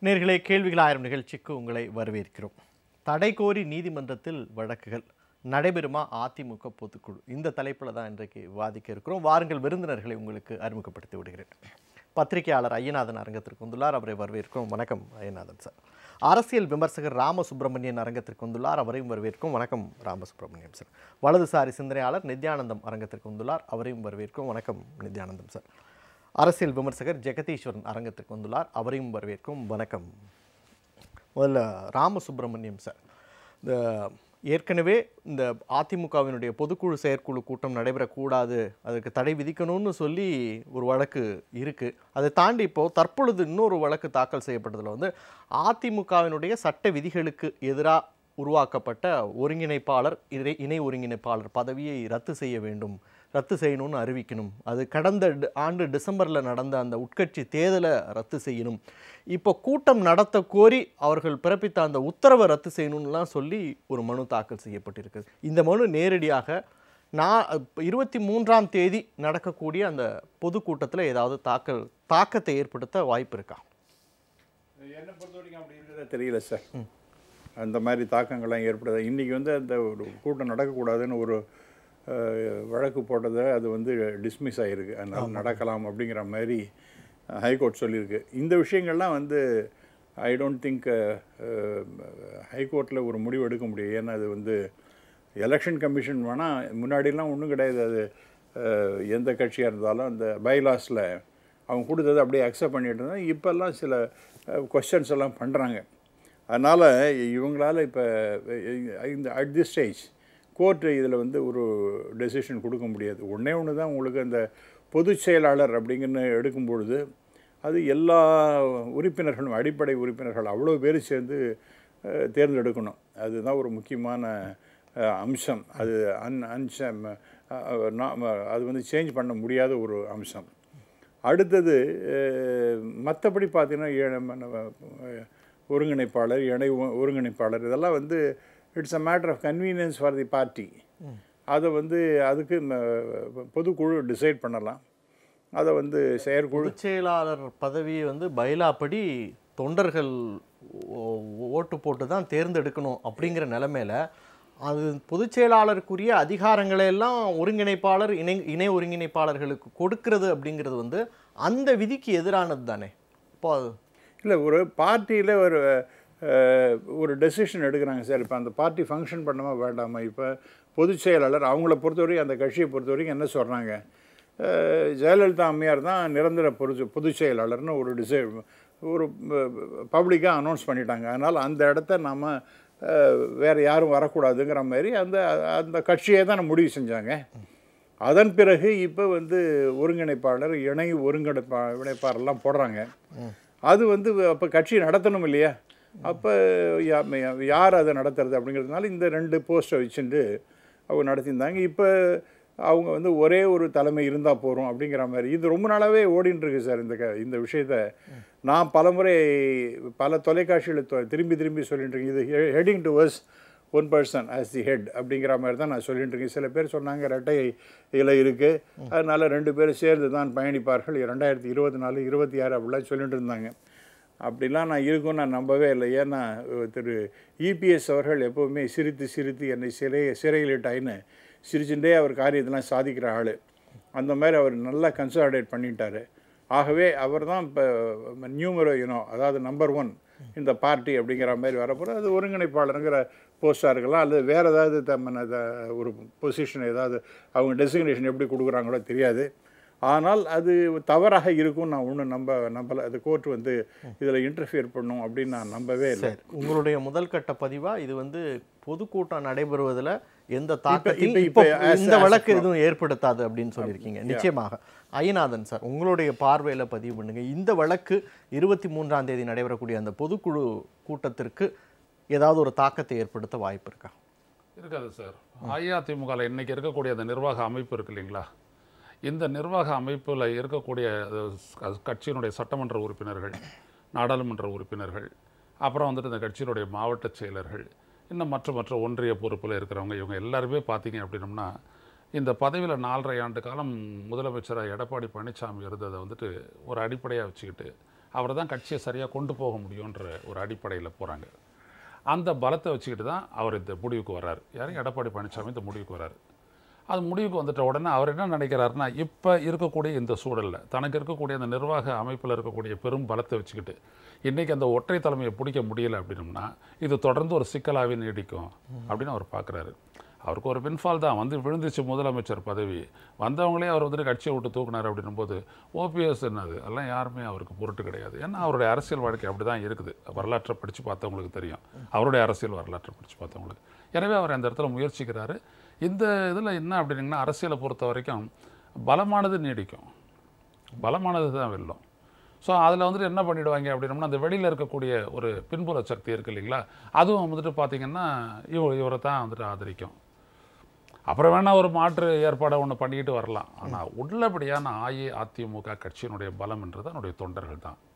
நேர்களே கேள்விகள் ஆயிரம் நிகழ்ச்சிக்கு உங்களை வரவேற்கிறோம் தடை கோரி நீதிமன்றத்தில் வழக்குகள் நடைபெறுமா அதிமுக பொதுக்குழு இந்த தலைப்பில் தான் இன்றைக்கு விவாதிக்க இருக்கிறோம் வாருங்கள் விருந்தினர்களை உங்களுக்கு அறிமுகப்படுத்தி விடுகிறேன் பத்திரிகையாளர் ஐயநாதன் அரங்கத்திற்கு வந்துள்ளார் அவரை வரவேற்கிறோம் வணக்கம் ஐயநாதன் சார் அரசியல் விமர்சகர் ராமசுப்பிரமணியன் அரங்கத்திற்கு வந்துள்ளார் அவரையும் வரவேற்கும் வணக்கம் ராமசுப்பிரமணியம் சார் வலதுசாரி சிந்தனையாளர் நித்யானந்தம் அரங்கத்திற்கு வந்துள்ளார் அவரையும் வரவேற்கும் வணக்கம் நித்யானந்தம் சார் அரசியல் விமர்சகர் ஜெகதீஸ்வரன் அரங்கத்திற்கு வந்துள்ளார் அவரையும் வரவேற்கும் வணக்கம் முதல்ல ராமசுப்பிரமணியம் சார் இந்த ஏற்கனவே இந்த அதிமுகவினுடைய பொதுக்குழு செயற்குழு கூட்டம் நடைபெறக்கூடாது அதுக்கு தடை விதிக்கணும்னு சொல்லி ஒரு வழக்கு இருக்குது அதை தாண்டி இப்போது தற்பொழுது இன்னொரு வழக்கு தாக்கல் செய்யப்பட்டதில் வந்து அதிமுகவினுடைய சட்ட விதிகளுக்கு எதிராக உருவாக்கப்பட்ட ஒருங்கிணைப்பாளர் இணை இணை ஒருங்கிணைப்பாளர் பதவியை ரத்து செய்ய வேண்டும் ரத்து செய்யணும்னு அறிவிக்கணும் அது கடந்த டி- ஆண்டு டிசம்பரில் நடந்த அந்த உட்கட்சி தேர்தலை ரத்து செய்யணும் இப்போ கூட்டம் நடத்த கோரி அவர்கள் பிறப்பித்த அந்த உத்தரவை ரத்து செய்யணும்லாம் சொல்லி ஒரு மனு தாக்கல் செய்யப்பட்டிருக்குது இந்த மனு நேரடியாக நான் இருபத்தி மூன்றாம் தேதி நடக்கக்கூடிய அந்த பொதுக்கூட்டத்தில் ஏதாவது தாக்கல் தாக்கத்தை ஏற்படுத்த வாய்ப்பு இருக்கா என்னை பொறுத்த வரைக்கும் அப்படி இருக்கிறதா தெரியல சார் அந்த மாதிரி தாக்கங்கள்லாம் ஏற்படுது இன்றைக்கி வந்து அந்த ஒரு கூட்டம் நடக்கக்கூடாதுன்னு ஒரு அஹ், வழக்கு போட்டதை அது வந்து டிஸ்மிஸ் ஆகிருக்கு அதனால் நடக்கலாம் அப்படிங்கிற மாதிரி ஹைகோர்ட் சொல்லியிருக்கு இந்த விஷயங்கள்லாம் வந்து ஐ டோன்ட் திங்க் ஹைகோர்ட்டில் ஒரு முடிவு எடுக்க முடியும் ஏன்னா அது வந்து எலெக்ஷன் கமிஷன் வேணால் முன்னாடிலாம் ஒன்றும் கிடையாது அது அஹ், எந்த கட்சியாக இருந்தாலும் அந்த பைலாஸில் அவங்க கொடுத்ததை அப்படியே அக்செப்ட் பண்ணிட்டு இருந்தாங்க இப்போல்லாம் சில கொஸ்டின்ஸ் எல்லாம் பண்ணுறாங்க அதனால் இவங்களால இப்போ இந்த அட் திஸ் ஸ்டேஜ் கோர்ட்டு இதில் வந்து ஒரு டெசிஷன் கொடுக்க முடியாது ஒன்றே ஒன்று தான் உங்களுக்கு அந்த பொதுச் செயலாளர் அப்படிங்கன்னு எடுக்கும் பொழுது அது எல்லா உறுப்பினர்களும் அடிப்படை உறுப்பினர்கள் அவ்வளோ பேர் சேர்ந்து அஹ், தேர்ந்தெடுக்கணும் அதுதான் ஒரு முக்கியமான அஹ், அம்சம் அது அன் அம்சம் அஹ், நா- அது வந்து சேஞ்ச் பண்ண முடியாத ஒரு அம்சம் அடுத்தது மற்றபடி பார்த்தீங்கன்னா ஏ- நம்ம, அஹ், ஒருங்கிணைப்பாளர் இணை ஒ- ஒருங்கிணைப்பாளர் இதெல்லாம் வந்து it's uh matter of convenience for the party அதை வந்து அதுக்கு ம- பொதுக்குழு டிசைட் பண்ணலாம் அதை வந்து செயற்குழு பொதுச் செயலாளர் பதவியை வந்து பைலாப்படி தொண்டர்கள் ஓ- ஓட்டு போட்டு தான் தேர்ந்தெடுக்கணும் அப்படிங்கிற நிலைமையில அது பொதுச் செயலாளருக்குரிய அதிகாரங்களை எல்லாம் ஒருங்கிணைப்பாளர் இணை இணை ஒருங்கிணைப்பாளர்களுக்கு கொடுக்கிறது அப்படிங்கிறது வந்து அந்த விதிக்கு எதிரானது தானே இப்போ அது இல்லை ஒரு பார்ட்டியில் ஒரு அஹ், ஒரு டெசிஷன் எடுக்கிறாங்க சார் இப்போ அந்த பார்ட்டி ஃபங்க்ஷன் பண்ணாமா வேண்டாமா இப்போ பொதுச் செயலாளர் அவங்கள பொறுத்தவரைக்கும் அந்த கட்சியை பொறுத்தவரைக்கும் என்ன சொல்கிறாங்க ஜெயலலிதா அம்மையார் தான் நிரந்தர பொது பொதுச் செயலாளர்னு ஒரு டிசை ஒரு பப்ளிக்காக அனௌன்ஸ் பண்ணிட்டாங்க அதனால் அந்த இடத்த நாம் வேறு யாரும் வரக்கூடாதுங்கிற மாதிரி அந்த அந்த கட்சியை தான் முடிவு செஞ்சாங்க அதன் பிறகு இப்போ வந்து ஒருங்கிணைப்பாளர் இணை ஒருங்கிணைப்பா இணைப்பாளர்லாம் போடுறாங்க அது வந்து அப்போ கட்சி நடத்தணும் இல்லையா அப்போ யார் அதை நடத்துறது அப்படிங்கிறதுனால இந்த ரெண்டு போஸ்ட்டை வச்சுட்டு அவங்க நடத்தியிருந்தாங்க இப்போ அவங்க வந்து ஒரே ஒரு தலைமை இருந்தால் போகிறோம் அப்படிங்கிற மாதிரி இது ரொம்ப நாளாகவே ஓடின்னு இருக்கு சார் இந்த க இந்த விஷயத்த நான் பலமுறை பல தொலைக்காட்சியில் தொ- திரும்பி திரும்பி சொல்லிட்டு இருக்கேன் இது heading towards one person as the head அப்படிங்கிற மாதிரி தான் நான் சொல்லிட்டு இருக்கேன் சில பேர் சொன்னாங்க ரெட்டை இலை இருக்குது அதனால் ரெண்டு பேரும் சேர்ந்து தான் பயணிப்பார்கள் ரெண்டாயிரத்தி இருபத்தி நாலு இருபத்தி ஆறு அப்படிலாம் சொல்லிட்டு இருந்தாங்க அப்படிலாம் நான் இருக்கும்னு நான் நம்பவே இல்லை ஏன்னா அஹ், திரு இபிஎஸ் அவர்கள் எப்போவுமே சிரித்து சிரித்து என்னை சிறை சிறையிலிட்டாயின்னு சிரிச்சுட்டே அவர் காரியத்தெல்லாம் சாதிக்கிற ஆள் அந்த மாதிரி அவர் நல்லா கன்சாலிடேட் பண்ணிட்டாரு ஆகவே அவர் தான் இப்போ நியூமரோ யூனோ அதாவது நம்பர் ஒன் இந்த பார்ட்டி அப்படிங்கிற மாதிரி வரப்போகிற அது ஒருங்கிணைப்பாளருங்கிற போஸ்டாக இருக்கலாம் அல்லது வேறு ஏதாவது தம்மன த- ஒரு பொசிஷன் ஏதாவது அவங்க டெசிக்னேஷன் எப்படி கொடுக்குறாங்களோ தெரியாது ஆனால் அது தவறாக இருக்கும் நான் ஒன்றும் நம்ப நம்பலை அது கோர்ட் வந்து இதில் இன்டர்ஃபியர் பண்ணும் அப்படின்னு நான் நம்பவே இல்லை சரி உங்களுடைய முதல் கட்ட பதிவா இது வந்து பொதுக்கூட்டம் நடைபெறுவதில் எந்த இப்ப- தாக்கத்தையும் இப்ப இப்போ as- இந்த as வழக்கு of now. எதுவும் ஏற்படுத்தாது அப்படின்னு சொல்லியிருக்கீங்க நிச்சயமாக ஐயநாதன் சார் உங்களுடைய பார்வையில் பதிவு பண்ணுங்க இந்த வழக்கு இருபத்தி மூன்றாம் தேதி நடைபெறக்கூடிய அந்த பொதுக்குழு கூட்டத்திற்கு ஏதாவது ஒரு தாக்கத்தை ஏற்படுத்த வாய்ப்பு இருக்கா இருக்காது சார் அஇஅதிமுகவில் இன்னைக்கு இருக்கக்கூடிய அந்த நிர்வாக அமைப்பு இருக்கு இல்லைங்களா இந்த நிர்வாக அமைப்பில் இருக்கக்கூடிய அது க- கட்சியினுடைய சட்டமன்ற உறுப்பினர்கள் நாடாளுமன்ற உறுப்பினர்கள் அப்புறம் வந்துட்டு இந்த கட்சியினுடைய மாவட்ட செயலர்கள் இன்னும் மற்ற மற்ற ஒன்றிய பொறுப்பில் இருக்கிறவங்க இவங்க எல்லாருமே பார்த்தீங்க அப்படின்னம்னா இந்த பதவியில் நாலரை ஆண்டு காலம் முதலமைச்சராக எடப்பாடி பழனிசாமி இருந்ததை வந்துட்டு ஒரு அடிப்படையாக வச்சுக்கிட்டு அவர் தான் கட்சியை சரியாக கொண்டு போக முடியுன்ற ஒரு அடிப்படையில் போகிறாங்க அந்த பலத்தை வச்சுக்கிட்டு தான் அவர் இந்த முடிவுக்கு வர்றாரு யாரும் எடப்பாடி பழனிசாமி இந்த முடிவுக்கு வர்றாரு அது முடிவுக்கு வந்துட்ட உடனே அவர் என்ன நினைக்கிறாருன்னா இப்போ இருக்கக்கூடிய இந்த சூழலில் தனக்கு இருக்கக்கூடிய அந்த நிர்வாக அமைப்பில் இருக்கக்கூடிய பெரும் பலத்தை வச்சுக்கிட்டு இன்றைக்கி அந்த ஒற்றை தலைமையை பிடிக்க முடியல அப்படின்னம்னா இது தொடர்ந்து ஒரு சிக்கலாகவே நீடிக்கும் அப்படின்னு அவர் பார்க்குறாரு அவருக்கு ஒரு பின்ஃபால் தான் வந்து விழுந்துச்சு முதலமைச்சர் பதவி வந்தவங்களே அவர் வந்துட்டு கட்சியை விட்டு தூக்குனார் அப்படின்னும்போது ஓபிஎஸ் என்னது அதெல்லாம் யாருமே அவருக்கு பொருட்டு கிடையாது ஏன்னா அவருடைய அரசியல் வாழ்க்கை அப்படி தான் இருக்குது வரலாற்றை படித்து பார்த்தவங்களுக்கு தெரியும் அவருடைய அரசியல் வரலாற்றை படித்து பார்த்தவங்களுக்கு எனவே அவர் அந்த இடத்துல முயற்சிக்கிறாரு இந்த இதில் என்ன அப்படின்னீங்கன்னா அரசியலை பொறுத்த வரைக்கும் பலமானது நீடிக்கும் பலமானது தான் வெல்லும் ஸோ அதில் வந்துட்டு என்ன பண்ணிடுவாங்க அப்படின்னம்னா அந்த வெளியில் இருக்கக்கூடிய ஒரு பின்புல சக்தி இருக்கு இல்லைங்களா அதுவும் வந்துட்டு பார்த்தீங்கன்னா இவ இவரை தான் வந்துட்டு ஆதரிக்கும் அப்புறம் வேணால் ஒரு மாற்று ஏற்பாடை ஒன்று பண்ணிக்கிட்டு வரலாம் ஆனால் உள்ளபடியான அஇஅதிமுக கட்சியினுடைய பலம்ன்றது அதனுடைய தொண்டர்கள் தான்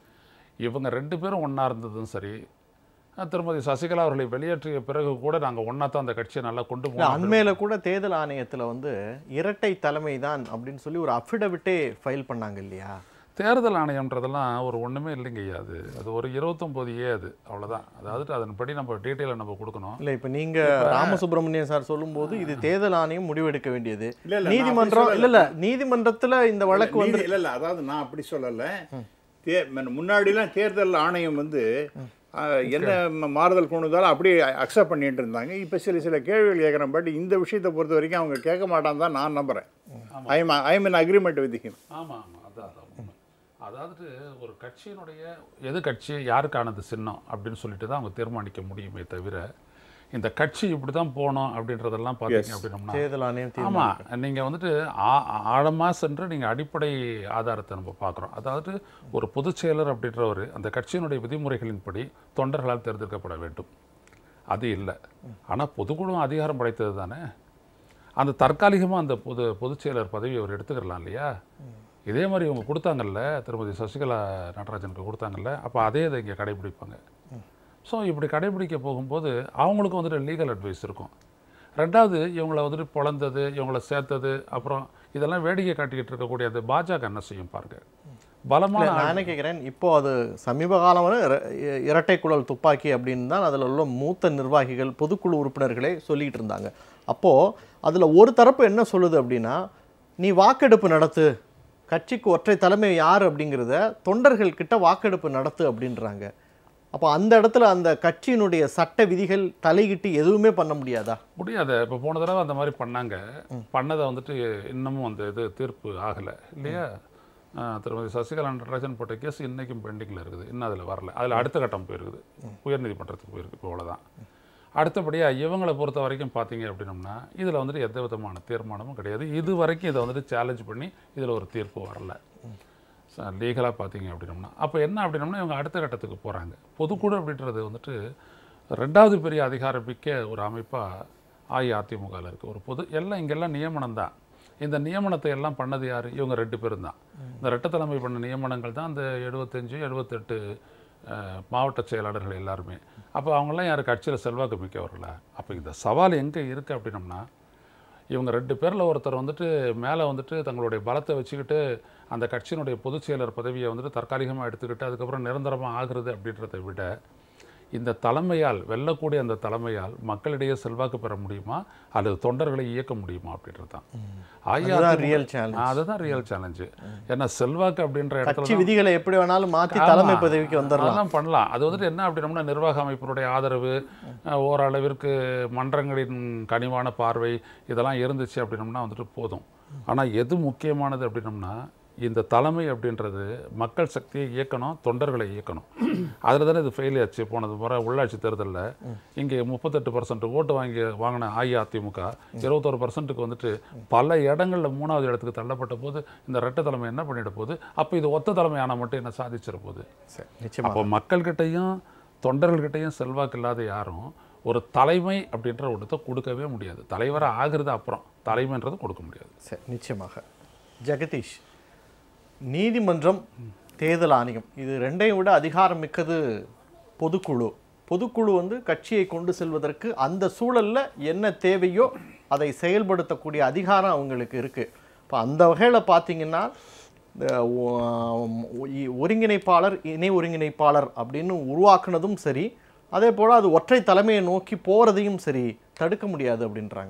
இவங்க ரெண்டு பேரும் ஒன்றா இருந்ததும் சரி அஹ் திருமதி சசிகலா அவர்களை வெளியேற்றிய பிறகு கூட நாங்கள் ஒன்றா தான் அந்த கட்சியை நல்லா கொண்டு இல்ல, போனோம் அண்மையில கூட தேர்தல் ஆணையத்துல வந்து இரட்டை தலைமை தான் அப்படின்னு சொல்லி ஒரு அஃபிடவிட்டே ஃபைல் பண்ணாங்க இல்லையா தேர்தல் ஆணையம்ன்றதெல்லாம் ஒரு ஒன்றுமே இல்லைங்க ஐயா அது அது ஒரு இருபத்தொம்போது ஏ அது அவ்வளோதான் அதாவது அதன்படி நம்ம டீட்டெயிலை நம்ம கொடுக்கணும் இல்ல இப்ப நீங்க ராமசுப்ரமணியன் சார் சொல்லும்போது இது தேர்தல் ஆணையம் முடிவெடுக்க வேண்டியது இல்ல, இல்ல, நான் நீதிமன்றம் அப்படி இல்ல இல்ல நீதிமன்றத்துல இந்த வழக்கு வந்து நீதி- இல்ல இல்ல அதாவது நான் அப்படி சொல்லல தே முன்ன- முன்னாடிலாம் தேர்தல் ஆணையம் வந்து அஹ், என்ன ம- மாறுதல் கொண்டு வந்தாலும் அப்படியே அக்செப்ட் பண்ணிட்டு இருந்தாங்க இப்போ சில சில கேள்விகள் கேட்குறேன் பட் இந்த விஷயத்தை பொறுத்த வரைக்கும் அவங்க கேட்க மாட்டான்னு தான் நான் நம்புறேன் I am I am in agreement with him ஆமாம் ஆமாம் அதான் அதான் உண்மை. அதாவது ஒரு கட்சியினுடைய எது கட்சி யாருக்கானது சின்னம் அப்படின்னு சொல்லிட்டு தான் அவங்க தீர்மானிக்க முடியுமே தவிர இந்த கட்சி இப்படி தான் போகணும் அப்படின்றதெல்லாம் பார்த்தீங்க அப்படின்னம்னா தேர்தல் ஆணையம் தீர்மானம். ஆமாம் நீங்கள் வந்துட்டு ஆழமாக சென்று நீங்கள் அடிப்படை ஆதாரத்தை நம்ம பார்க்குறோம் அதாவது ஒரு பொதுச் செயலர் அப்படின்றவர் அந்த கட்சியினுடைய விதிமுறைகளின்படி தொண்டர்களால் தேர்ந்தெடுக்கப்பட வேண்டும் அது இல்லை ஆனால் பொதுக்குழு அதிகாரம் படைத்தது தானே அந்த தற்காலிகமாக அந்த பொது பொதுச் செயலர் பதவி அவர் எடுத்துக்கிறலாம் இல்லையா இதே மாதிரி இவங்க கொடுத்தாங்கல்ல திருமதி சசிகலா நடராஜனுக்கு கொடுத்தாங்கல்ல அப்போ அதே இதை இங்கே கடைபிடிப்பாங்க ஸோ இப்படி கடைபிடிக்க போகும்போது அவங்களுக்கும் வந்துட்டு லீகல் அட்வைஸ் இருக்கும் ரெண்டாவது இவங்களை வந்துட்டு பொழந்தது இவங்களை சேர்த்தது அப்புறம் இதெல்லாம் வேடிக்கை காட்டிக்கிட்டு இருக்கக்கூடிய அந்த பாஜக என்ன செய்யும் பாருங்க பலமான இல்ல, நான் என்ன கேட்குறேன் இப்போ அது சமீப காலமான இர- இ- இரட்டை குழல் துப்பாக்கி அப்படின்னு தான் அதில் உள்ள மூத்த நிர்வாகிகள் பொதுக்குழு உறுப்பினர்களே சொல்லிட்டு இருந்தாங்க அப்போ அதுல ஒரு தரப்பு என்ன சொல்லுது அப்படின்னா நீ வாக்கெடுப்பு நடத்து கட்சிக்கு ஒற்றை தலைமை யார் அப்படிங்கிறத தொண்டர்கள் கிட்ட வாக்கெடுப்பு நடத்து அப்படின்றாங்க அப்போ அந்த இடத்துல அந்த கட்சியினுடைய சட்ட விதிகள் தலையிட்டு எதுவுமே பண்ண முடியாதா முடியாது இப்போ போன தடவை அந்த மாதிரி பண்ணாங்க பண்ணதை வந்துட்டு இன்னமும் அந்த இது தீர்ப்பு ஆகலை இல்லையா ஆஹ் திருமதி சசிகலா நடராஜன் போட்ட கேஸ் இன்னைக்கும் பெண்டிங்கில் இருக்குது இன்னும் அதில் வரல அதில் அடுத்த கட்டம் போயிருக்குது உயர்நீதிமன்றத்துக்கு போயிருக்கு இப்போ அவ்வளோதான் அடுத்தபடியாக இவங்களை பொறுத்த வரைக்கும் பார்த்தீங்க அப்படின்னம்னா இதில் வந்துட்டு எந்த விதமான தீர்மானமும் கிடையாது இது வரைக்கும் இதை வந்துட்டு சேலஞ்ச் பண்ணி இதில் ஒரு தீர்ப்பு வரல லீகலாக பார்த்தீங்க அப்படின்னம்னா அப்போ என்ன அப்படின்னம்னா இவங்க அடுத்த கட்டத்துக்கு போகிறாங்க பொதுக்குழு அப்படின்றது வந்துட்டு ரெண்டாவது பெரிய அதிகாரமிக்க ஒரு அமைப்பாக அஇஅதிமுகவில் இருக்குது ஒரு பொது எல்லாம் இங்கெல்லாம் நியமனம் தான் இந்த நியமனத்தை எல்லாம் பண்ணது யார் இவங்க ரெண்டு பேரும் தான் இந்த ரெட்டை தலைமை பண்ண நியமனங்கள் தான் அந்த எழுபத்தஞ்சு எழுபத்தெட்டு அஹ், மாவட்ட செயலாளர்கள் எல்லாருமே அப்போ அவங்கெல்லாம் யார் கட்சியில் செல்வாக்கு மிக்கவர்களா அப்போ இந்த சவால் எங்கே இருக்குது அப்படின்னம்னா இவங்க ரெண்டு பேரில் ஒருத்தர் வந்துட்டு மேலே வந்துட்டு தங்களுடைய பலத்தை வச்சுக்கிட்டு அந்த கட்சியினுடைய பொதுச் செயலர் பதவியை வந்துட்டு தற்காலிகமாக எடுத்துக்கிட்டு அதுக்கப்புறம் நிரந்தரமாக ஆகுறது அப்படின்றத விட இந்த தலைமையால் வெல்லக்கூடிய அந்த தலைமையால் மக்களிடையே செல்வாக்கு பெற முடியுமா அல்லது தொண்டர்களை இயக்க முடியுமா அப்படின்றது தான் அதுதான் real challenge. அதுதான் ரியல் சேலஞ்சு ஏன்னா செல்வாக்கு அப்படின்ற இடத்துல கட்சி விதிகளை எப்படி வேணாலும் மாற்றி ஆமா. தலைமை பதவிக்கு வந்துடலாம் அதெல்லாம் பண்ணலாம் அது வந்துட்டு என்ன அப்படின்னம்னா நிர்வாக அமைப்பினுடைய ஆதரவு அஹ், ஓரளவிற்கு மன்றங்களின் கனிவான பார்வை இதெல்லாம் இருந்துச்சு அப்படின்னம்னா வந்துட்டு போதும் ஆனால் எது முக்கியமானது அப்படின்னம்னா இந்த தலைமை அப்படின்றது மக்கள் சக்தியை இயக்கணும் தொண்டர்களை இயக்கணும் அதில் தானே இது ஃபெயில் ஆச்சு போனது முறை உள்ளாட்சி தேர்தலில் இங்கே முப்பத்தெட்டு பர்சன்ட் ஓட்டு வாங்கி வாங்கின அஇஅதிமுக இருபத்தொரு பர்சன்ட்டுக்கு வந்துட்டு பல இடங்களில் மூணாவது இடத்துக்கு தள்ளப்பட்ட போது இந்த ரெட்டை தலைமை என்ன பண்ணிட போகுது அப்போ இது ஒத்த தலைமை ஆனால் மட்டும் என்ன சாதிச்சிட போகுது சரி நிச்சயமா அப்போ மக்கள்கிட்டையும் தொண்டர்கள்கிட்டையும் செல்வாக்கு இல்லாத யாரும் ஒரு தலைமை அப்படின்ற ஒன்றத்தை கொடுக்கவே முடியாது தலைவராக ஆகிறது அப்புறம் தலைமைன்றது கொடுக்க முடியாது சரி நிச்சயமாக ஜெகதீஷ் நீதிமன்றம் தேர்தல் ஆணையம் இது ரெண்டையும் விட அதிகாரம் மிக்கது பொதுக்குழு பொதுக்குழு வந்து கட்சியை கொண்டு செல்வதற்கு அந்த சூழல்ல என்ன தேவையோ அதை செயல்படுத்தக்கூடிய அதிகாரம் அவங்களுக்கு இருக்கு இப்போ அந்த வகையில் பார்த்தீங்கன்னா இந்த ஒ- இ- ஒருங்கிணைப்பாளர் இணை ஒருங்கிணைப்பாளர் அப்படின்னு உருவாக்குனதும் சரி அதே போல் அது ஒற்றை தலைமையை நோக்கி போகிறதையும் சரி தடுக்க முடியாது அப்படின்றாங்க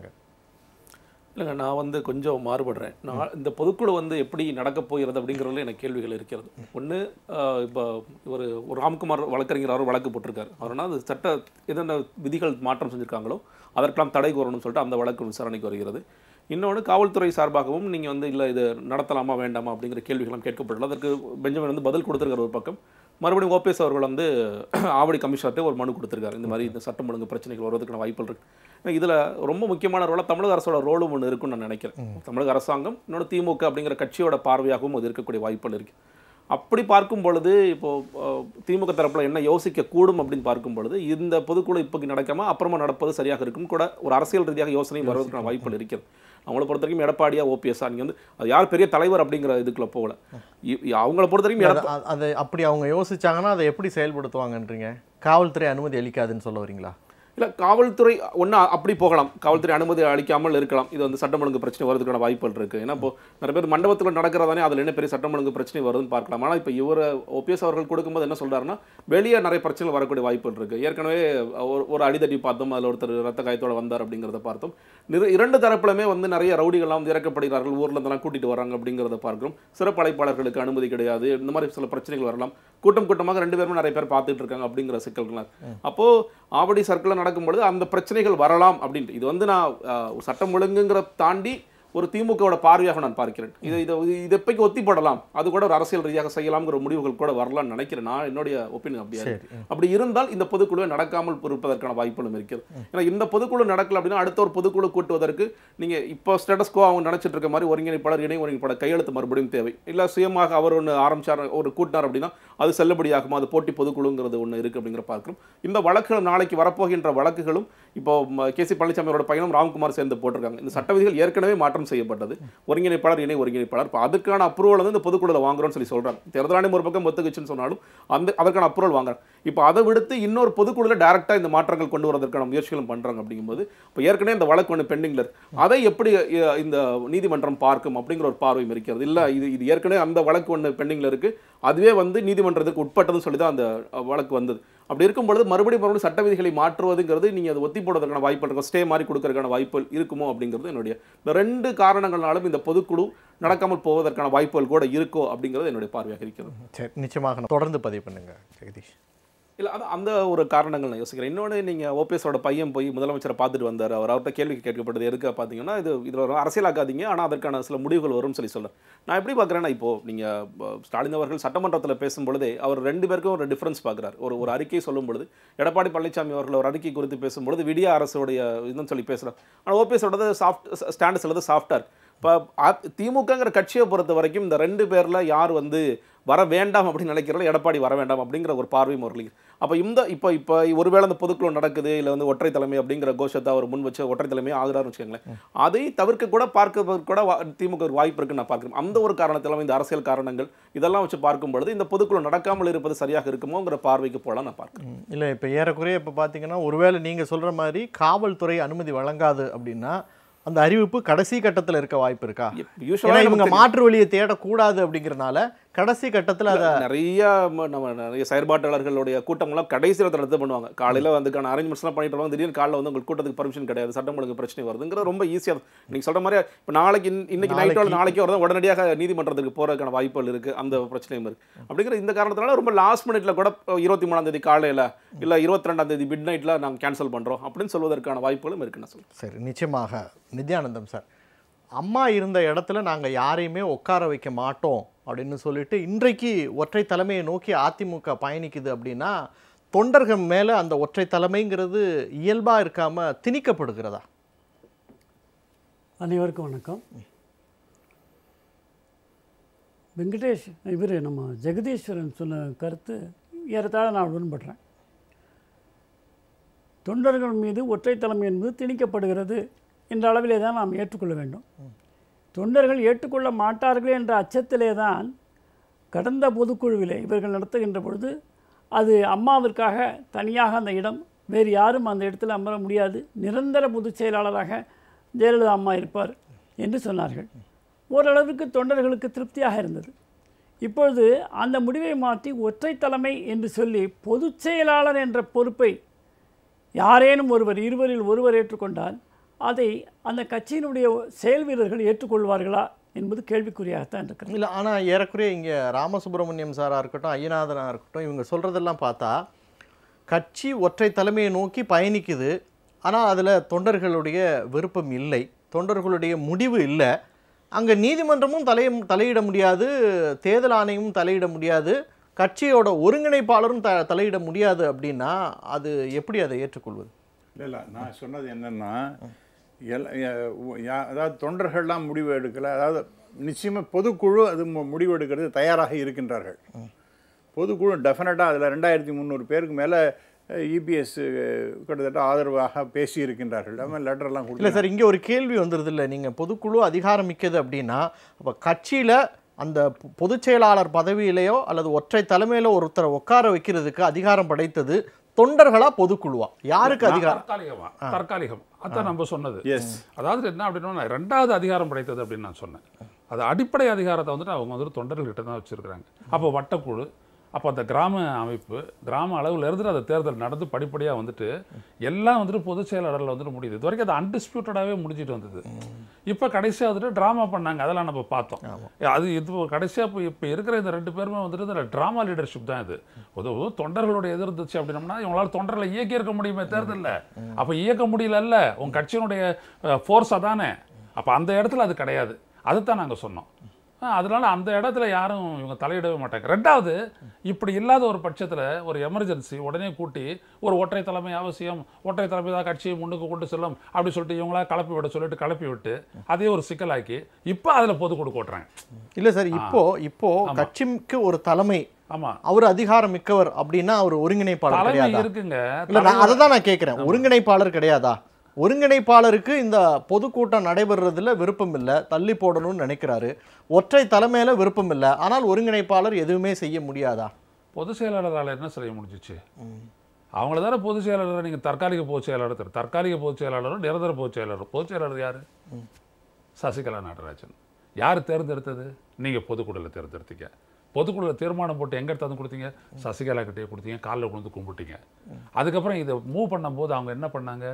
இல்லைங்க நான் வந்து கொஞ்சம் மாறுபடுறேன் நான் இந்த பொதுக்குழு வந்து எப்படி நடக்கப் போகிறது அப்படிங்கிறதுல எனக்கு கேள்விகள் இருக்கிறது ஒன்று இப்போ இவர் ஒரு ராம்குமார் வழக்கறிஞர் அவர் வழக்கு போட்டிருக்காரு அவர்னா அது சட்ட என்னென்ன விதிகள் மாற்றம் செஞ்சுருக்காங்களோ அதற்கெல்லாம் தடை கோரணும்னு சொல்லிட்டு அந்த வழக்கு விசாரணைக்கு வருகிறது இன்னொன்று காவல்துறை சார்பாகவும் நீங்கள் வந்து இல்லை இது நடத்தலாமா வேண்டாமா அப்படிங்கிற கேள்விகளும் கேட்கப்பட்டுள்ளது அதற்கு பெஞ்சமின் வந்து பதில் கொடுத்துருக்காரு ஒரு பக்கம் மறுபடியும் ஓபிஎஸ் அவர்கள் வந்து ஆவடி கமிஷனர்கிட்ட ஒரு மனு கொடுத்துருக்காரு இந்த மாதிரி இந்த சட்டம் ஒழுங்கு பிரச்சனைகள் வருவதற்கான வாய்ப்புகள் இருக்கு இதில் ரொம்ப முக்கியமான ரோலாக தமிழக அரசோட ரோலும் ஒன்று இருக்குன்னு நான் நினைக்கிறேன் தமிழக அரசாங்கம் இன்னொன்று திமுக அப்படிங்கிற கட்சியோட பார்வையாகவும் அது இருக்கக்கூடிய வாய்ப்புகள் இருக்கு அப்படி பார்க்கும் பொழுது இப்போ அஹ், திமுக தரப்புல என்ன யோசிக்க கூடும் அப்படின்னு பார்க்கும் பொழுது இந்த பொதுக்குழு இப்போக்கு நடக்காம அப்புறமா நடப்பது சரியாக இருக்கும் கூட ஒரு அரசியல் ரீதியாக யோசனை வருவதற்கான வாய்ப்புகள் இருக்கிறது அவங்கள பொறுத்த வரைக்கும் எடப்பாடியா ஓபிஎஸ்ஆ நீங்கள் வந்து அது யார் பெரிய தலைவர் அப்படிங்கிற இதுக்குள்ள போகல இ- இ- அவங்கள பொறுத்த வரைக்கும் எடப்பா- அது- அது அப்படி அவங்க யோசிச்சாங்கன்னா அதை எப்படி செயல்படுத்துவாங்கன்றீங்க காவல்துறை அனுமதி அளிக்காதுன்னு சொல்ல வரீங்களா இல்லை காவல்துறை ஒன்று அப்படி போகலாம் காவல்துறை அனுமதி அளிக்காமல் இருக்கலாம் இது வந்து சட்டம் ஒழுங்கு பிரச்சனை வரதுக்கான வாய்ப்புகள் இருக்குது ஏன்னா இப்போ நிறைய பேர் மண்டபத்தில் நடக்கிறதானே அதில் என்ன பெரிய சட்டம் ஒழுங்கு பிரச்சனை வருதுன்னு பார்க்கலாம் ஆனால் இப்போ இவர் ஓபிஎஸ் அவர்கள் கொடுக்கும்போது என்ன சொல்றாருன்னா வெளியே நிறைய பிரச்சனைகள் வரக்கூடிய வாய்ப்புகள் இருக்குது ஏற்கனவே ஒரு ஒரு அடிதடி பார்த்தோம் அதில் ஒருத்தர் ரத்த காயத்தோட வந்தார் அப்படிங்கிறத பார்த்தோம் நிற- இரண்டு தரப்புலுமே வந்து நிறைய ரவுடிகள்லாம் வந்து இறக்கப்படுகிறார்கள் ஊர்ல இருந்தெல்லாம் கூட்டிட்டு வராங்க அப்படிங்கிறத பார்க்கிறோம் சிறப்பு அழைப்பாளர்களுக்கு அனுமதி கிடையாது இந்த மாதிரி சில பிரச்சனைகள் வரலாம் கூட்டம் கூட்டமாக ரெண்டு பேருமே நிறைய பேர் பார்த்துட்டு இருக்காங்க அப்படிங்கிற சிக்கல்கள் அப்போ ஆவடி சர்க்கிளில் நடக்கும்பொழுது அந்த பிரச்சனைகள் வரலாம் அப்படின்ட்டு இது வந்து நான் அஹ், சட்டம் ஒழுங்குங்கிற தாண்டி ஒரு திமுகவோட பார்வையாக நான் பார்க்கிறேன் இது இதை இது எப்பைக்கு ஒத்தி போடலாம் அது கூட ஒரு அரசியல் ரீதியாக செய்யலாம்ங்கிற முடிவுகள் கூட வரலாம்னு நினைக்கிறேன் நான் என்னுடைய ஒப்பீனியன் அப்படியா இருக்கு. அப்படி இருந்தால் இந்த பொதுக்குழு நடக்காமல் இருப்பதற்கான வாய்ப்புகளும் இருக்கிறது ஏன்னா இந்த பொதுக்குழு நடக்கல அப்படின்னா அடுத்த ஒரு பொதுக்குழு கூட்டுவதற்கு நீங்க இப்போ ஸ்டேட்டஸ் கோ அவங்க நினைச்சிட்டு இருக்க மாதிரி ஒருங்கிணைப்பாளர் இணை ஒருங்கிணைப்பாளர் கையெழுத்து மறுபடியும் தேவை இல்ல சுயமாக அவர் ஒன்று ஆரம்பிச்சார் ஒரு கூட்டினார் அப்படின்னா அது செல்லுபடியாகுமா அது போட்டி பொதுக்குழுங்கிறது ஒன்று இருக்கு அப்படிங்கிற பார்க்கிறோம் இந்த வழக்குகள் நாளைக்கு வரப்போகின்ற வழக்குகளும் இப்போ கே சி பழனிசாமி அவரோட பையனும் ராம்குமார் சேர்ந்து போட்டிருக்காங்க இந்த சட்ட விதிகள் ஏற்கனவே மாற்றம் செய்யப்பட்டது ஒருங்கிணைப்பாளர் இணை ஒருங்கிணைப்பாளர் இப்போ அதுக்கான அப்ரூவல் வந்து இந்த பொதுக்குழுல வாங்குறோம்னு சொல்லி சொல்றாங்க தேர்தல் ஆணையம் ஒரு பக்கம் ஒத்துக்குச்சுன்னு சொன்னாலும் அந்த அதற்கான அப்ரூவல் வாங்குறாங்க இப்போ அதை விடுத்து இன்னொரு பொதுக்குழுல டைரக்டா இந்த மாற்றங்கள் கொண்டு வரதற்கான முயற்சிகளும் பண்றாங்க அப்படிங்கும்போது இப்போ ஏற்கனவே இந்த வழக்கு ஒன்று பெண்டிங்ல இருக்கு அதை எப்படி அஹ், இந்த நீதிமன்றம் பார்க்கும் அப்படிங்கிற ஒரு பார்வையும் இருக்கிறது இல்ல இது இது ஏற்கனவே அந்த வழக்கு ஒன்று பெண்டிங்ல இருக்கு அதுவே வந்து நீதிமன்றத்துக்கு உட்பட்டதுன்னு சொல்லி தான் அந்த அஹ், வழக்கு வந்தது அப்படி இருக்கும் பொழுது மறுபடியும் மறுபடியும் சட்ட விதிகளை மாற்றுவதுங்கிறது நீங்கள் அதை ஒத்தி போடுறதுக்கான வாய்ப்பு இருக்கும் ஸ்டே மாதிரி கொடுக்கறதுக்கான வாய்ப்பு இருக்குமோ அப்படிங்கிறது என்னுடைய இந்த ரெண்டு காரணங்களாலும் இந்த பொதுக்குழு நடக்காமல் போவதற்கான வாய்ப்புகள் கூட இருக்கோ அப்படிங்கிறது என்னுடைய பார்வையாக இருக்கிறது சரி நிச்சயமாக நான் தொடர்ந்து பதிவு பண்ணுங்க ஜெகதீஷ் இல்லை அது அந்த ஒரு காரணங்கள் நான் யோசிக்கிறேன் இன்னொன்று நீங்கள் ஓபிஎஸோட பையன் போய் முதலமைச்சரை பார்த்துட்டு வந்தார் அவர் அவர்கிட்ட கேள்வி கேட்கப்பட்டது எதுக்கு பார்த்தீங்கன்னா இது இதில் ஒரு அரசியலாக்காதீங்க ஆனால் அதற்கான சில முடிவுகள் வரும்னு சொல்லி சொல்ல நான் எப்படி பார்க்குறேன்னா இப்போது நீங்கள் ஸ்டாலின் அவர்கள் சட்டமன்றத்தில் பேசும்பொழுதே அவர் ரெண்டு பேருக்கும் ஒரு டிஃப்ரென்ஸ் பார்க்குறாரு ஒரு ஒரு அறிக்கை சொல்லும் பொழுது எடப்பாடி பழனிசாமி அவர்கள் ஒரு அறிக்கை குறித்து பேசும்பொழுது விடிய அரசுடைய இதுன்னு சொல்லி பேசுகிறார் ஆனால் ஓபிஎஸோடது சாஃப்ட் ஸ்டாண்டு சிலது சாஃப்டாக இருக்கு இப்போ திமுகங்கிற கட்சியை பொறுத்த வரைக்கும் இந்த ரெண்டு பேரில் யார் வந்து வர வேண்டாம் அப்படின்னு நினைக்கிறோம் எடப்பாடி வர வேண்டாம் அப்படிங்கிற ஒரு பார்வையும் அவர்கள் அப்போ இந்த இப்போ இப்போ ஒருவேளை இந்த பொதுக்குழு நடக்குது இல்லை வந்து ஒற்றை தலைமை அப்படிங்கிற கோஷத்தை அவர் முன் வச்சு ஒற்றை தலைமை ஆகுறாருன்னு வச்சுக்கோங்களேன் அதை தவிர்க்க கூட பார்க்க கூட வா- திமுக ஒரு வாய்ப்பு இருக்குன்னு நான் பார்க்குறேன் அந்த ஒரு காரணத்திலும் இந்த அரசியல் காரணங்கள் இதெல்லாம் வச்சு பார்க்கும் பொழுது இந்த பொதுக்குழு நடக்காமல் இருப்பது சரியாக இருக்குமோங்கிற பார்வைக்கு போகலாம் நான் பார்க்குறேன் இல்லை இப்போ ஏறக்குறைய இப்போ பார்த்தீங்கன்னா ஒருவேளை நீங்கள் சொல்கிற மாதிரி காவல்துறை அனுமதி வழங்காது அப்படின்னா அந்த அறிவிப்பு கடைசி கட்டத்தில் இருக்க வாய்ப்பு இருக்கா ஏன்னா யூஸ்வலாக இவங்க மாற்று வழியை தேடக்கூடாது அப்படிங்கிறனால கடைசி கட்டத்தில் அதை நிறைய ம- நம்ம நிறைய செயற்பாட்டாளர்களுடைய கூட்டங்கள்லாம் கடைசியில் ரத்து பண்ணுவாங்க காலையில் வந்துக்கான அரேஞ்ச்மெண்ட்ஸ்லாம் பண்ணிட்டு வருவாங்க திடீர்னு காலையில் வந்து உங்களுக்கு கூட்டத்துக்கு பர்மிஷன் கிடையாது சட்டம் ஒழுங்கு பிரச்சனை வருதுங்கிறது ரொம்ப ஈஸியாக நீங்கள் சொல்ற மாதிரி இப்போ நாளைக்கு இன்ன- இன்னைக்கு நைட்டோ நாளைக்கோ வரதான் உடனடியாக நீதிமன்றத்துக்கு போகிறதுக்கான வாய்ப்புகள் இருக்குது அந்த பிரச்சனையும் இருக்குது அப்படிங்கிற இந்த காரணத்தினால ரொம்ப லாஸ்ட் மினிட்ல கூட இருபத்தி மூணாம் தேதி காலையில் இல்லை இருபத்தி ரெண்டாம் தேதி மிட் நைட்டில் நாங்கள் கேன்சல் பண்ணுறோம் அப்படின்னு சொல்வதற்கான வாய்ப்புகளும் இருக்குன்னு நான் சொல்லுவேன் சரி நிச்சயமாக நித்யானந்தம் சார் அம்மா இருந்த இடத்துல நாங்கள் யாரையுமே உட்கார வைக்க மாட்டோம் அப்படின்னு சொல்லிட்டு இன்றைக்கு ஒற்றை தலைமையை நோக்கி அதிமுக பயணிக்குது அப்படின்னா தொண்டர்கள் மேலே அந்த ஒற்றை தலைமைங்கிறது இயல்பாக இருக்காமல் திணிக்கப்படுகிறதா அனைவருக்கும் வணக்கம் வெங்கடேஷ் இவர் நம்ம ஜெகதீஸ்வரன் சொன்ன கருத்து ஏறத்தாழ நான் உடன்படுறேன் தொண்டர்கள் மீது ஒற்றை தலைமை என்பது திணிக்கப்படுகிறது என்ற அளவிலே தான் நாம் ஏற்றுக்கொள்ள வேண்டும் தொண்டர்கள் ஏற்றுக்கொள்ள மாட்டார்களே என்ற அச்சத்திலே தான் கடந்த பொதுக்குழுவிலே இவர்கள் நடத்துகின்ற பொழுது அது அம்மாவிற்காக தனியாக அந்த இடம் வேறு யாரும் அந்த இடத்துல அமர முடியாது நிரந்தர பொதுச் செயலாளராக ஜெயலலிதா அம்மா இருப்பார் என்று சொன்னார்கள் ஓரளவுக்கு தொண்டர்களுக்கு திருப்தியாக இருந்தது இப்பொழுது அந்த முடிவை மாற்றி ஒற்றை தலைமை என்று சொல்லி பொதுச் செயலாளர் என்ற பொறுப்பை யாரேனும் ஒருவர் இருவரில் ஒருவர் ஏற்றுக்கொண்டால் அதை அந்த கட்சியினுடைய செயல் வீரர்கள் ஏற்றுக்கொள்வார்களா என்பது கேள்விக்குறியாகத்தான் இருக்கிறது இல்லை ஆனால் ஏறக்குறைய இங்கே ராமசுப்ரமணியம் சாராக இருக்கட்டும் ஐயநாதனாக இருக்கட்டும் இவங்க சொல்கிறதெல்லாம் பார்த்தா கட்சி ஒற்றை தலைமையை நோக்கி பயணிக்குது ஆனால் அதில் தொண்டர்களுடைய விருப்பம் இல்லை தொண்டர்களுடைய முடிவு இல்லை அங்கே நீதிமன்றமும் தலைய தலையிட முடியாது தேர்தல் ஆணையமும் தலையிட முடியாது கட்சியோட ஒருங்கிணைப்பாளரும் த தலையிட முடியாது அப்படின்னா அது எப்படி அதை ஏற்றுக்கொள்வது இல்லை இல்லை நான் சொன்னது என்னென்னா எல் எ- உ- யா- அதாவது தொண்டர்கள்லாம் முடிவு எடுக்கலை அதாவது நிச்சயமாக பொதுக்குழு அது மு- முடிவு எடுக்கிறது தயாராக இருக்கின்றார்கள் பொதுக்குழு டெஃபினட்டாக அதில் ரெண்டாயிரத்தி முந்நூறு பேருக்கு மேலே இபிஎஸ் கிட்டத்தட்ட ஆதரவாக பேசி இருக்கின்றார்கள் அது மாதிரி லெட்டர்லாம் இல்லை கொடுத்து சார் இங்கே ஒரு கேள்வி வந்துடுது இல்லை நீங்கள் பொதுக்குழு அதிகாரம் மிக்கது அப்படின்னா அப்போ கட்சியில் அந்த பொ- பொதுச் செயலாளர் பதவியிலேயோ அல்லது ஒற்றை தலைமையில ஒருத்தரை உட்கார வைக்கிறதுக்கு அதிகாரம் படைத்தது தொண்டர்களா பொதுக்குழுவா யாருக்கு அதிகாரம் தற்காலிகமா தற்காலிகம் அதான் நம்ம சொன்னது எஸ் அதாவது என்ன அப்படின்னா நான் ரெண்டாவது அதிகாரம் படைத்தது அப்படின்னு நான் சொன்னேன் அது அடிப்படை அதிகாரத்தை வந்துட்டு அவங்க வந்துட்டு தொண்டர்கள்கிட்ட தான் வச்சிருக்காங்க அப்போ வட்டக்குழு அப்போ அந்த கிராம அமைப்பு கிராம அளவில் இருந்துட்டு அந்த தேர்தல் நடந்து படிப்படியாக வந்துட்டு எல்லாம் வந்துட்டு பொதுச் செயலாளரில் வந்துட்டு முடியுது இது வரைக்கும் அது அன்டிஸ்பியூட்டடாகவே முடிஞ்சிட்டு வந்தது இப்போ கடைசியாக வந்துட்டு ட்ராமா பண்ணாங்க அதெல்லாம் நம்ம பார்த்தோம் அது இது கடைசியாக இப்போ இப்போ இருக்கிற இந்த ரெண்டு பேருமே வந்துட்டு இந்த ட்ராமா லீடர்ஷிப் தான் இது உதவு தொண்டர்களுடைய எது இருந்துச்சு அப்படின்னம்னா இவங்களால தொண்டர்களை இயக்கி இருக்க முடியுமே தேர்தலில் அப்போ இயக்க முடியலல்ல உங்க கட்சியினுடைய ஃபோர்ஸ் அதானே அப்போ அந்த இடத்துல அது கிடையாது அதுதான் நாங்கள் சொன்னோம் ஆ, அதனால அந்த இடத்துல யாரும் இவங்க தலையிடவே மாட்டாங்க ரெண்டாவது இப்படி இல்லாத ஒரு பட்சத்தில் ஒரு எமர்ஜென்சி உடனே கூட்டி ஒரு ஒற்றை தலைமை அவசியம் ஒற்றை தலைமை தான் கட்சியை முன்னுக்கு கொண்டு செல்லும் அப்படி சொல்லிட்டு இவங்களா கலப்பி விட சொல்லிட்டு கலப்பி விட்டு அதே ஒரு சிக்கலாக்கி இப்போ அதில் பொது கொடு கொட்டுறாங்க இல்லை சார் இப்போ இப்போ கட்சிக்கு ஒரு தலைமை ஆமாம் அவர் அதிகாரம் மிக்கவர் அப்படின்னா அவர் ஒருங்கிணைப்பாளர் தலைமை கிடையாதா இருக்குங்க இல்லை நான் அதை தான் நான் கேட்குறேன் ஒருங்கிணைப்பாளர் கிடையாதா ஒருங்கிணைப்பாளருக்கு இந்த பொதுக்கூட்டம் நடைபெறதுல விருப்பம் இல்லை தள்ளி போடணும்னு நினைக்கிறாரு ஒற்றை தலைமையில விருப்பம் இல்லை ஆனால் ஒருங்கிணைப்பாளர் எதுவுமே செய்ய முடியாதா பொதுச் செயலாளரால் என்ன செய்ய முடிஞ்சிச்சு அவங்கள தானே பொதுச் செயலாளர் நீங்கள் தற்காலிக பொதுச் செயலாளர் தரு- தற்காலிக பொதுச் செயலாளரும் நிரந்தர பொதுச் செயலாளர் பொதுச் செயலாளர் யார் சசிகலா நடராஜன் யார் தேர்ந்தெடுத்தது நீங்கள் பொதுக்குழுவில் தேர்ந்தெடுத்தீங்க பொதுக்குழுவில் தீர்மானம் போட்டு எங்கே எடுத்தாந்து கொடுத்தீங்க சசிகலா கிட்டே கொடுத்தீங்க காலில் கொண்டு வந்து கும்பிட்டீங்க அதுக்கப்புறம் இதை மூவ் பண்ணும்போது அவங்க என்ன பண்ணாங்க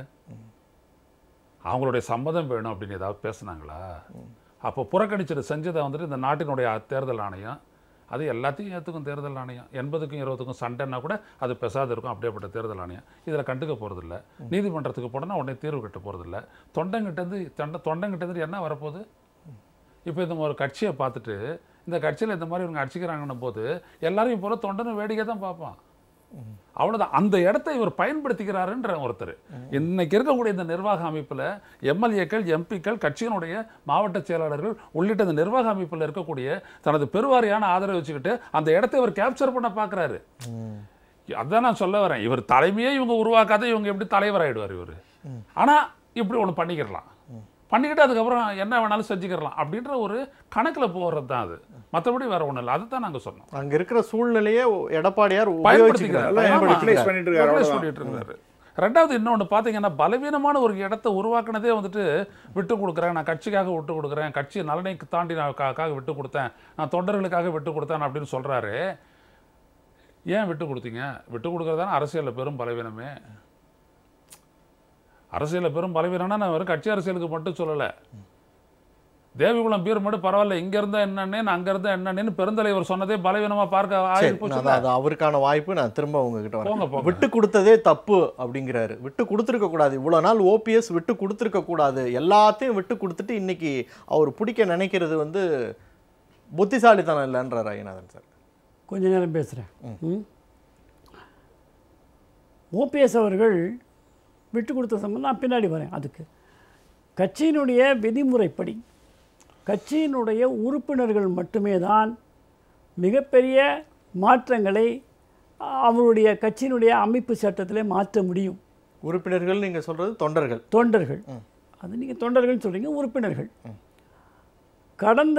அவங்களுடைய சம்மதம் வேணும் அப்படின்னு ஏதாவது பேசுனாங்களா அப்போ புறக்கணிச்சது செஞ்சதை வந்துட்டு இந்த நாட்டினுடைய தேர்தல் ஆணையம் அது எல்லாத்தையும் ஏற்றுக்கும் தேர்தல் ஆணையம் எண்பதுக்கும் இருபதுக்கும் சண்டைன்னா கூட அது பெசாது இருக்கும் அப்படியேப்பட்ட தேர்தல் ஆணையம் இதில் கண்டுக்க போகிறதில்ல நீதிமன்றத்துக்கு போனால் உடனே தீர்வு கட்ட போகிறதில்ல தொண்டங்கிட்டேருந்து தொண்டை தொண்டங்கிட்டேருந்து என்ன வரப்போகுது இப்போ இந்த ஒரு கட்சியை பார்த்துட்டு இந்த கட்சியில் இந்த மாதிரி இவங்க அடிச்சுக்கிறாங்கன்னும் போது எல்லாரும் இப்போ தொண்டனும் வேடிக்கை தான் பார்ப்பான் அவ்வளவுதான் அந்த இடத்தை இவர் பயன்படுத்திக்கிறாருன்ற ஒருத்தர் இன்னைக்கு இருக்கக்கூடிய இந்த நிர்வாக அமைப்பில் எம்எல்ஏக்கள் எம்பிக்கள் கட்சியினுடைய மாவட்ட செயலாளர்கள் உள்ளிட்ட இந்த நிர்வாக அமைப்பில் இருக்கக்கூடிய தனது பெருவாரியான ஆதரவை வச்சுக்கிட்டு அந்த இடத்தை இவர் கேப்சர் பண்ண பார்க்குறாரு அதான் நான் சொல்ல வரேன் இவர் தலைமையே இவங்க உருவாக்காத இவங்க எப்படி தலைவர் ஆயிடுவார் இவர் ஆனா இப்படி ஒண்ணு பண்ணிக்கிடலாம் பண்ணிக்கிட்டு அதுக்கப்புறம் என்ன வேணாலும் செஞ்சுக்கிடலாம் அப்படின்ற ஒரு கணக்குல போகிறது தான் அது மற்றபடி வேற ஒண்ணும் இல்லை அதுதான் நாங்க சொன்னோம் அங்க இருக்கிற சூழ்நிலையை எடப்பாடியார் பயன்படுத்திக்கிறார். உபயோகிச்சுக்கிறார் எல்லாம் ஆமா. replace பண்ணிட்டு இருக்காரு Replace அவ்வளவுதான். பண்ணிட்டு இருக்காரு ரெண்டாவது இன்னொன்று பார்த்தீங்கன்னா பலவீனமான ஒரு இடத்த உருவாக்குனதே வந்துட்டு விட்டு கொடுக்குறேன் நான் கட்சிக்காக விட்டு கொடுக்குறேன் கட்சி நலனை தாண்டி நான் கா- காக விட்டு கொடுத்தேன் நான் தொண்டர்களுக்காக விட்டு கொடுத்தேன் அப்படின்னு சொல்றாரு ஏன் விட்டு கொடுத்தீங்க விட்டு கொடுக்குறதான அரசியலில் பெரும் பலவீனமே அரசியலில் பெரும் பலவீனம்னா நான் வெறும் கட்சி அரசியலுக்கு மட்டும் சொல்லலை தேவிகுளம் பீர்மேடு பரவாயில்ல இங்க இருந்தா என்னன்னு அங்க இருந்தா என்னன்னு பெருந்தலைவர் சொன்னதே பலவீனமா பார்க்க சரி ஆகி நான் போச்சு அதான் அது அவருக்கான வாய்ப்பு நான் திரும்ப உங்ககிட்ட போங்க, வரேன் போங்க. விட்டு கொடுத்ததே தப்பு அப்படிங்கிறாரு விட்டு கொடுத்துருக்க கூடாது இவ்வளவு நாள் ஓபிஎஸ் விட்டு கொடுத்துருக்க கூடாது எல்லாத்தையும் விட்டு கொடுத்துட்டு இன்னைக்கு அவர் பிடிக்க நினைக்கிறது வந்து புத்திசாலித்தனம் இல்லைன்றார் ஐயநாதன் சார் கொஞ்ச நேரம் பேசுகிறேன் ஓபிஎஸ் அவர்கள் விட்டு கொடுத்த சம்பந்தம் நான் பின்னாடி வரேன் அதுக்கு கட்சியினுடைய விதிமுறைப்படி கட்சியினுடைய உறுப்பினர்கள் மட்டுமே தான் மிகப்பெரிய மாற்றங்களை அவருடைய கட்சியினுடைய அமைப்பு சட்டத்திலே மாற்ற முடியும் உறுப்பினர்கள் நீங்க சொல்றது தொண்டர்கள் தொண்டர்கள் அது நீங்கள் தொண்டர்கள் சொல்றீங்க உறுப்பினர்கள் கடந்த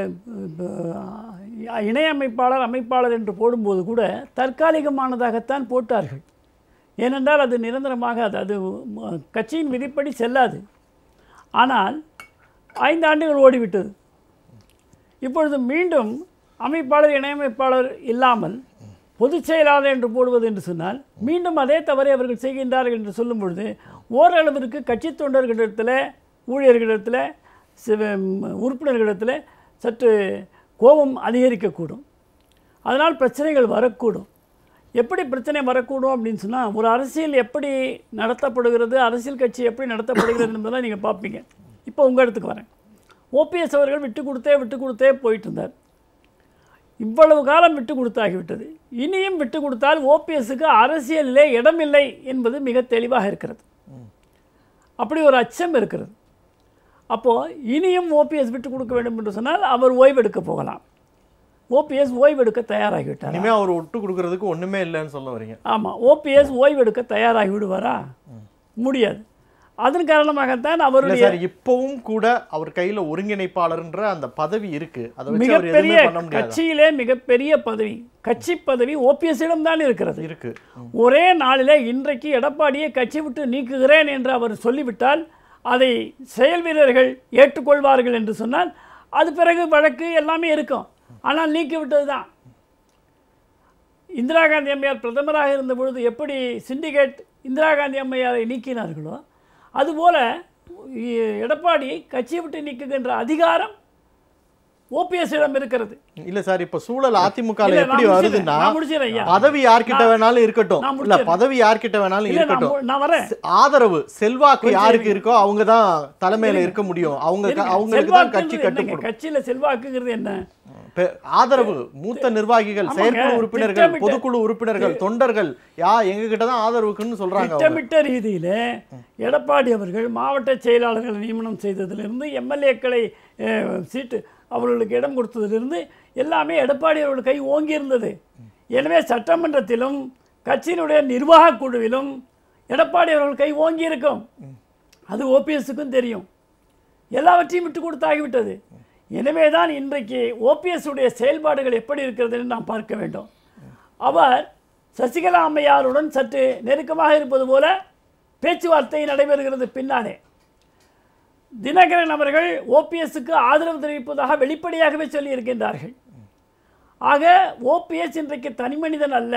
அஹ், இணை அமைப்பாளர் அமைப்பாளர் என்று போடும்போது கூட தற்காலிகமானதாகத்தான் போட்டார்கள் ஏனென்றால் அது நிரந்தரமாக அது அது ம- கட்சியின் விதிப்படி செல்லாது ஆனால் ஐந்து ஆண்டுகள் ஓடிவிட்டது இப்பொழுது மீண்டும் அமைப்பாளர் இணையமைப்பாளர் இல்லாமல் பொதுச் செயலாளர் என்று போடுவது என்று சொன்னால் மீண்டும் அதே தவறை அவர்கள் செய்கின்றார்கள் என்று சொல்லும் பொழுது ஓரளவிற்கு கட்சி தொண்டர்களிடத்தில் ஊழியர்களிடத்தில் சிவ- உறுப்பினர்களிடத்தில் சற்று கோபம் அதிகரிக்கக்கூடும் அதனால் பிரச்சனைகள் வரக்கூடும் எப்படி பிரச்சனை வரக்கூடும் அப்படின்னு சொன்னால் ஒரு அரசியல் எப்படி நடத்தப்படுகிறது அரசியல் கட்சி எப்படி நடத்தப்படுகிறது என்பதெல்லாம் நீங்கள் பார்ப்பீங்க இப்போ உங்கள் இடத்துக்கு வரேன் ஓபிஎஸ் அவர்கள் விட்டு கொடுத்தே விட்டு கொடுத்தே போயிட்டு இருந்தார் இவ்வளவு காலம் விட்டு கொடுத்தாகிவிட்டது இனியும் விட்டு கொடுத்தால் ஓபிஎஸ்க்கு அரசியலிலே இடமில்லை என்பது மிக தெளிவாக இருக்கிறது அப்படி ஒரு அச்சம் இருக்கிறது அப்போது இனியும் ஓபிஎஸ் விட்டு கொடுக்க வேண்டும் என்று சொன்னால் அவர் ஓய்வெடுக்க போகலாம் ஓபிஎஸ் ஓய்வெடுக்க தயாராகிவிட்டார் இனிமே அவர் ஒட்டு கொடுக்கறதுக்கு ஒண்ணுமே இல்லைன்னு சொல்ல வரீங்க ஆமாம் ஓபிஎஸ் ஓய்வெடுக்க தயாராகி விடுவாரா முடியாது அதன் காரணமாகத்தான் இல்ல அவருடைய சார் இப்பவும் கூட அவர் கையில ஒருங்கிணைப்பாளர்ன்ற அந்த பதவி இருக்கு அதை வச்சு அவர் மிகப்பெரிய எதுவுமே பண்ண முடியாது கட்சியிலே மிகப்பெரிய பதவி கட்சி பதவி ஓபிஎஸ்ஸிடம் தான் இருக்கிறது இருக்கு ஒரே நாளிலே இன்றைக்கு எடப்பாடியை கட்சி விட்டு நீக்குகிறேன் என்று அவர் சொல்லிவிட்டால் அதை செயல் வீரர்கள் ஏற்றுக்கொள்வார்கள் என்று சொன்னால் அது பிறகு வழக்கு எல்லாமே இருக்கும் ஆனால் நீக்கிவிட்டது தான் இந்திரா காந்தி அம்மையார் பிரதமராக இருந்த பொழுது எப்படி சிண்டிகேட் இந்திரா காந்தி அம்மையாரை நீக்கினார்களோ அதுபோல இ- எடப்பாடியை கட்சியை விட்டு நீக்குகின்ற அதிகாரம் ஓபிஎஸ்ஸிடம் இருக்கிறது இல்ல சார் இப்ப சூழல் அதிமுக இல்ல, நான் எப்படி முடிச்சிடுறேன். வருதுன்னா நான் முடிச்சிடுறேன் ஐயா. பதவி யார்கிட்ட நான்- வேணாலும் இருக்கட்டும் நான் இல்ல முடிச்சிடுறேன். பதவி யார்கிட்ட வேணாலும் இல்லை நான் இருக்கட்டும் மு- நான் வரேன் செ- ஆதரவு செல்வாக்கு கொஞ்சம் யாருக்கு இருங்க. இருக்கோ அவங்க தான் தலைமையில இருக்க முடியும் அவங்க க- இருங்க. அவங்களுக்கு தான் கட்சி செல்வாக்குங்கிறது என்னங்க? கட்டுப்படும் கட்சியில செல்வாக்குங்கிறது என்ன பெ- ஆதரவு மூத்த நிர்வாகிகள் ஆமாங்க. செயற்குழு உறுப்பினர்கள் திட்டமிட்ட- பொதுக்குழு உறுப்பினர்கள் தொண்டர்கள் யா எங்க கிட்ட தான் ஆதரவுக்குன்னு சொல்றாங்க அவங்க. திட்டமிட்ட ரீதியில் எடப்பாடி அவர்கள் மாவட்ட செயலாளர்களை நியமனம் செய்ததிலிருந்து எம்எல்ஏக்களை சீட்டு அவர்களுக்கு இடம் கொடுத்ததிலிருந்து எல்லாமே எடப்பாடி அவர்கள் கை ஓங்கி இருந்தது எனவே சட்டமன்றத்திலும் கட்சியினுடைய நிர்வாக குழுவிலும் எடப்பாடி அவர்கள் கை ஓங்கி இருக்கும் அது ஓபிஎஸ்ஸுக்கும் தெரியும் எல்லாவற்றையும் விட்டு கொடுத்தாகிவிட்டது எனவே தான் இன்றைக்கு ஓபிஎஸ் உடைய செயல்பாடுகள் எப்படி இருக்கிறது என்று நாம் பார்க்க வேண்டும் அவர் சசிகலா அம்மையாருடன் சற்று நெருக்கமாக இருப்பது போல பேச்சுவார்த்தை நடைபெறுகிறது பின்னாலே தினகரன் அவர்கள் ஓபிஎஸ்க்கு ஆதரவு தெரிவிப்பதாக வெளிப்படையாகவே சொல்லியிருக்கின்றார்கள் ஆக ஓபிஎஸ் இன்றைக்கு தனிமனிதன் அல்ல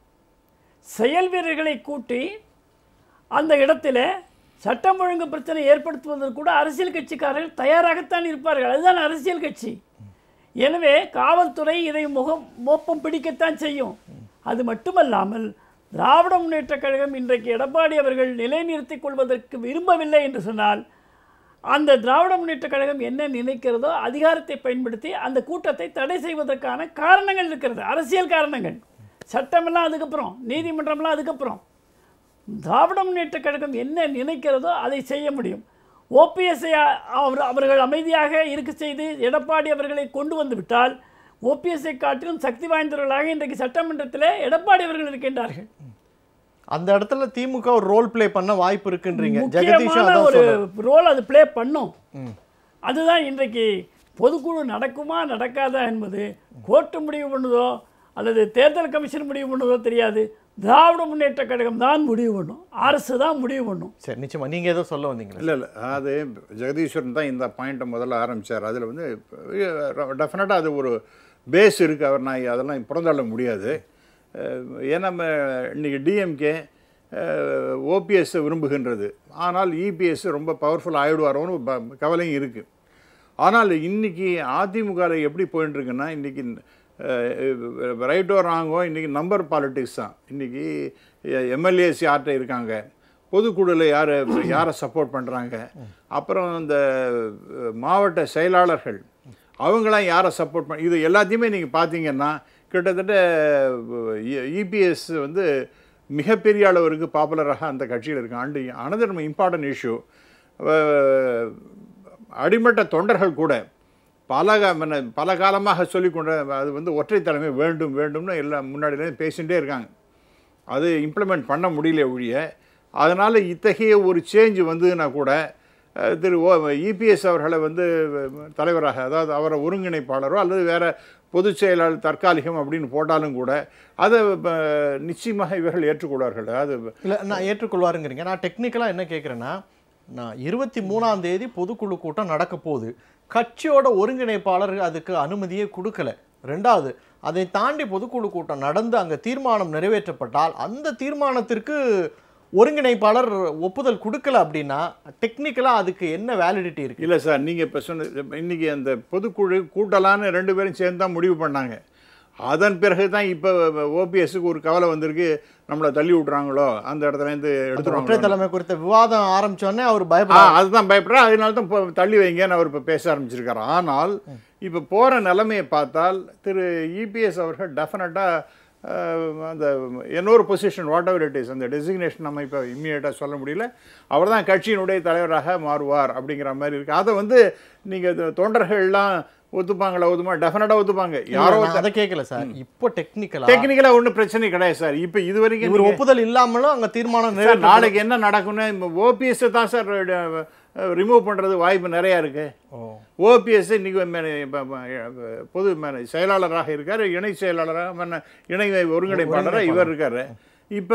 செயல் வீரர்களை கூட்டி அந்த இடத்துல சட்டம் ஒழுங்கு பிரச்சனை ஏற்படுத்துவதற்கு கூட அரசியல் கட்சிக்காரர்கள் தயாராகத்தான் இருப்பார்கள் அதுதான் அரசியல் கட்சி எனவே காவல்துறை இதை முகம் மோப்பம் பிடிக்கத்தான் செய்யும் அது மட்டுமல்லாமல் திராவிட முன்னேற்றக் கழகம் இன்றைக்கு எடப்பாடி அவர்கள் நிலைநிறுத்திக் கொள்வதற்கு விரும்பவில்லை என்று சொன்னால் அந்த திராவிட முன்னேற்றக் கழகம் என்ன நினைக்கிறதோ அதிகாரத்தை பயன்படுத்தி அந்த கூட்டத்தை தடை செய்வதற்கான காரணங்கள் இருக்கிறது அரசியல் காரணங்கள் சட்டமெல்லாம் அதுக்கப்புறம் நீதிமன்றம்லாம் அதுக்கப்புறம் திராவிட முன்னேற்றக் கழகம் என்ன நினைக்கிறதோ அதை செய்ய முடியும் ஓபிஎஸ்ஐ அவர் அவர்கள் அமைதியாக இருக்க செய்து எடப்பாடி அவர்களை கொண்டு வந்து விட்டால் ஓபிஎஸ்ஐ காட்டிலும் சக்தி வாய்ந்தவர்களாக இன்றைக்கு சட்டமன்றத்தில் எடப்பாடி அவர்கள் இருக்கின்றார்கள் அந்த இடத்துல திமுக ஒரு ரோல் ப்ளே பண்ண வாய்ப்பு இருக்குன்றீங்க ஜெகதீஷும் முக்கியமான அதான் ஒரு சொல்றாரு. ரோல் அது ப்ளே பண்ணும் அதுதான் இன்றைக்கு பொதுக்குழு நடக்குமா நடக்காதா என்பது கோர்ட்டு முடிவு பண்ணுதோ அல்லது தேர்தல் கமிஷன் முடிவு பண்ணுதோ தெரியாது திராவிட முன்னேற்ற கழகம் தான் முடிவு பண்ணும் அரசு தான் முடிவு பண்ணும் சரி நிச்சயமா நீங்க ஏதோ சொல்ல வந்தீங்களா இல்லை இல்லை அது ஜெகதீஸ்வரன் தான் இந்த பாயிண்ட்டை முதல்ல ஆரம்பித்தார் அதில் வந்து டெஃபினட்டாக அது ஒரு பேஸ் இருக்குது அவர் நான் அதெல்லாம் புறந்தள்ள முடியாது அஹ், ஏன்னா நம்ம இன்றைக்கி டிஎம்கே ஓபிஎஸ் விரும்புகின்றது ஆனால் இபிஎஸ் ரொம்ப பவர்ஃபுல் ஆகிடுவாரோன்னு ப- கவலையும் இருக்குது ஆனால் இன்னைக்கு அதிமுகவில் எப்படி போயிட்டு இருக்குன்னா இன்றைக்கி ரைட்டோ ராங்கோ இன்றைக்கி நம்பர் பாலிட்டிக்ஸ் தான் இன்றைக்கி எம்எல்ஏஸ் யார்கிட்ட இருக்காங்க பொதுக்குழுவில் யார் யாரை சப்போர்ட் பண்ணுறாங்க அப்புறம் இந்த அஹ், மாவட்ட செயலாளர்கள் அவங்களாம் யாரை சப்போர்ட் பண்ண இது எல்லாத்தையுமே நீங்கள் பார்த்தீங்கன்னா கிட்டத்தட்ட இபிஎஸ் வந்து மிகப்பெரிய அளவிற்கு பாப்புலராக அந்த கட்சியில் இருக்கு அண்டு அனதர் இம்பார்ட்டன்ட் இஷ்யூ அடிமட்ட தொண்டர்கள் கூட பல கா- மன்ன- பல காலமாக சொல்லிக் கொண்ட அது வந்து ஒற்றை தலைமை வேண்டும் வேண்டும்னு எல்லாம் முன்னாடியிலேருந்து பேசிகிட்டே இருக்காங்க அது இம்ப்ளிமெண்ட் பண்ண முடியல ஒழிய அதனால் இத்தகைய ஒரு சேஞ்ச் வந்ததுன்னா கூட அஹ், திரு ஓ இபிஎஸ் அவர்களை வந்து அஹ், தலைவராக அதாவது அவரை ஒருங்கிணைப்பாளரோ அல்லது வேறு பொதுச் செயலாளர் தற்காலிகம் அப்படின்னு போட்டாலும் கூட அதை அஹ், நிச்சயமாக இவர்கள் ஏற்றுக்கொள்வார்கள் அது இல்ல நான் ஏற்றுக்கொள்வாருங்கிறீங்க நான் டெக்னிக்கலா என்ன கேட்குறேன்னா நான் இருபத்தி மூணாம் தேதி பொதுக்குழு கூட்டம் நடக்க போகுது கட்சியோட ஒருங்கிணைப்பாளர் அதுக்கு அனுமதியே கொடுக்கல ரெண்டாவது அதை தாண்டி பொதுக்குழு கூட்டம் நடந்து அங்கே தீர்மானம் நிறைவேற்றப்பட்டால் அந்த தீர்மானத்திற்கு ஒருங்கிணைப்பாளர் ஒப்புதல் கொடுக்கல அப்படின்னா டெக்னிக்கலாக அதுக்கு என்ன வேலிடிட்டி இருக்கு இல்லை சார் நீங்கள் இப்போ சொன்ன இன்னைக்கு அந்த பொதுக்குழு கூட்டலான்னு ரெண்டு பேரும் சேர்ந்து தான் முடிவு பண்ணாங்க அதன் பிறகு தான் இப்போ ஓபிஎஸ்க்கு ஒரு கவலை வந்திருக்கு நம்மளை தள்ளி விட்றாங்களோ அந்த இடத்துலேருந்து ஒற்றை எடுத்துருவாங்க தலைமை குறித்த விவாதம் ஆரம்பிச்சோடனே அவர் ஆ பயப்பட அதுதான் பயப்படுறா அதனால தான் இப்போ தள்ளி வைங்கன்னு அவர் இப்போ பேச ஆரம்பிச்சிருக்காரு ஆனால் இப்போ போகிற நிலைமையை பார்த்தால் திரு இபிஎஸ் அவர்கள் டெஃபினட்டாக அந்த இன்னொரு position whatever it is அந்த டெசிக்னேஷன் நம்ம இப்போ இம்மிடியட்டாக சொல்ல முடியல அவர் தான் கட்சியினுடைய தலைவராக மாறுவார் அப்படிங்கிற மாதிரி இருக்குது அதை வந்து நீங்கள் தொண்டர்கள்லாம் ஒத்துப்பாங்களா ஒத்துமா டெஃபினட்டாக ஒத்துப்பாங்க யாரோ நான் அதை கேட்கல சார் இப்போ டெக்னிக்கலா டெக்னிக்கலாக ஒன்றும் பிரச்சனை கிடையாது சார் இப்போ இது வரைக்கும் இவர் நீங்க- ஒப்புதல் இல்லாமலும் அங்க தீர்மானம் சார் நிறைவேற்ற நாளைக்கு என்ன நடக்கும்னு ஓபிஎஸ் தான் சார் ரிமூவ் பண்ணுறது வாய்ப்பு நிறையா இருக்கு ஓ ஓபிஎஸ் இன்னைக்கு மே- இப்ப- இப்ப பொது மே- செயலாளராக இருக்கார் இணை செயலாளராக மன்ன- இணை ஒருங்கிணைப்பாளராக இவர் இருக்கார் இப்போ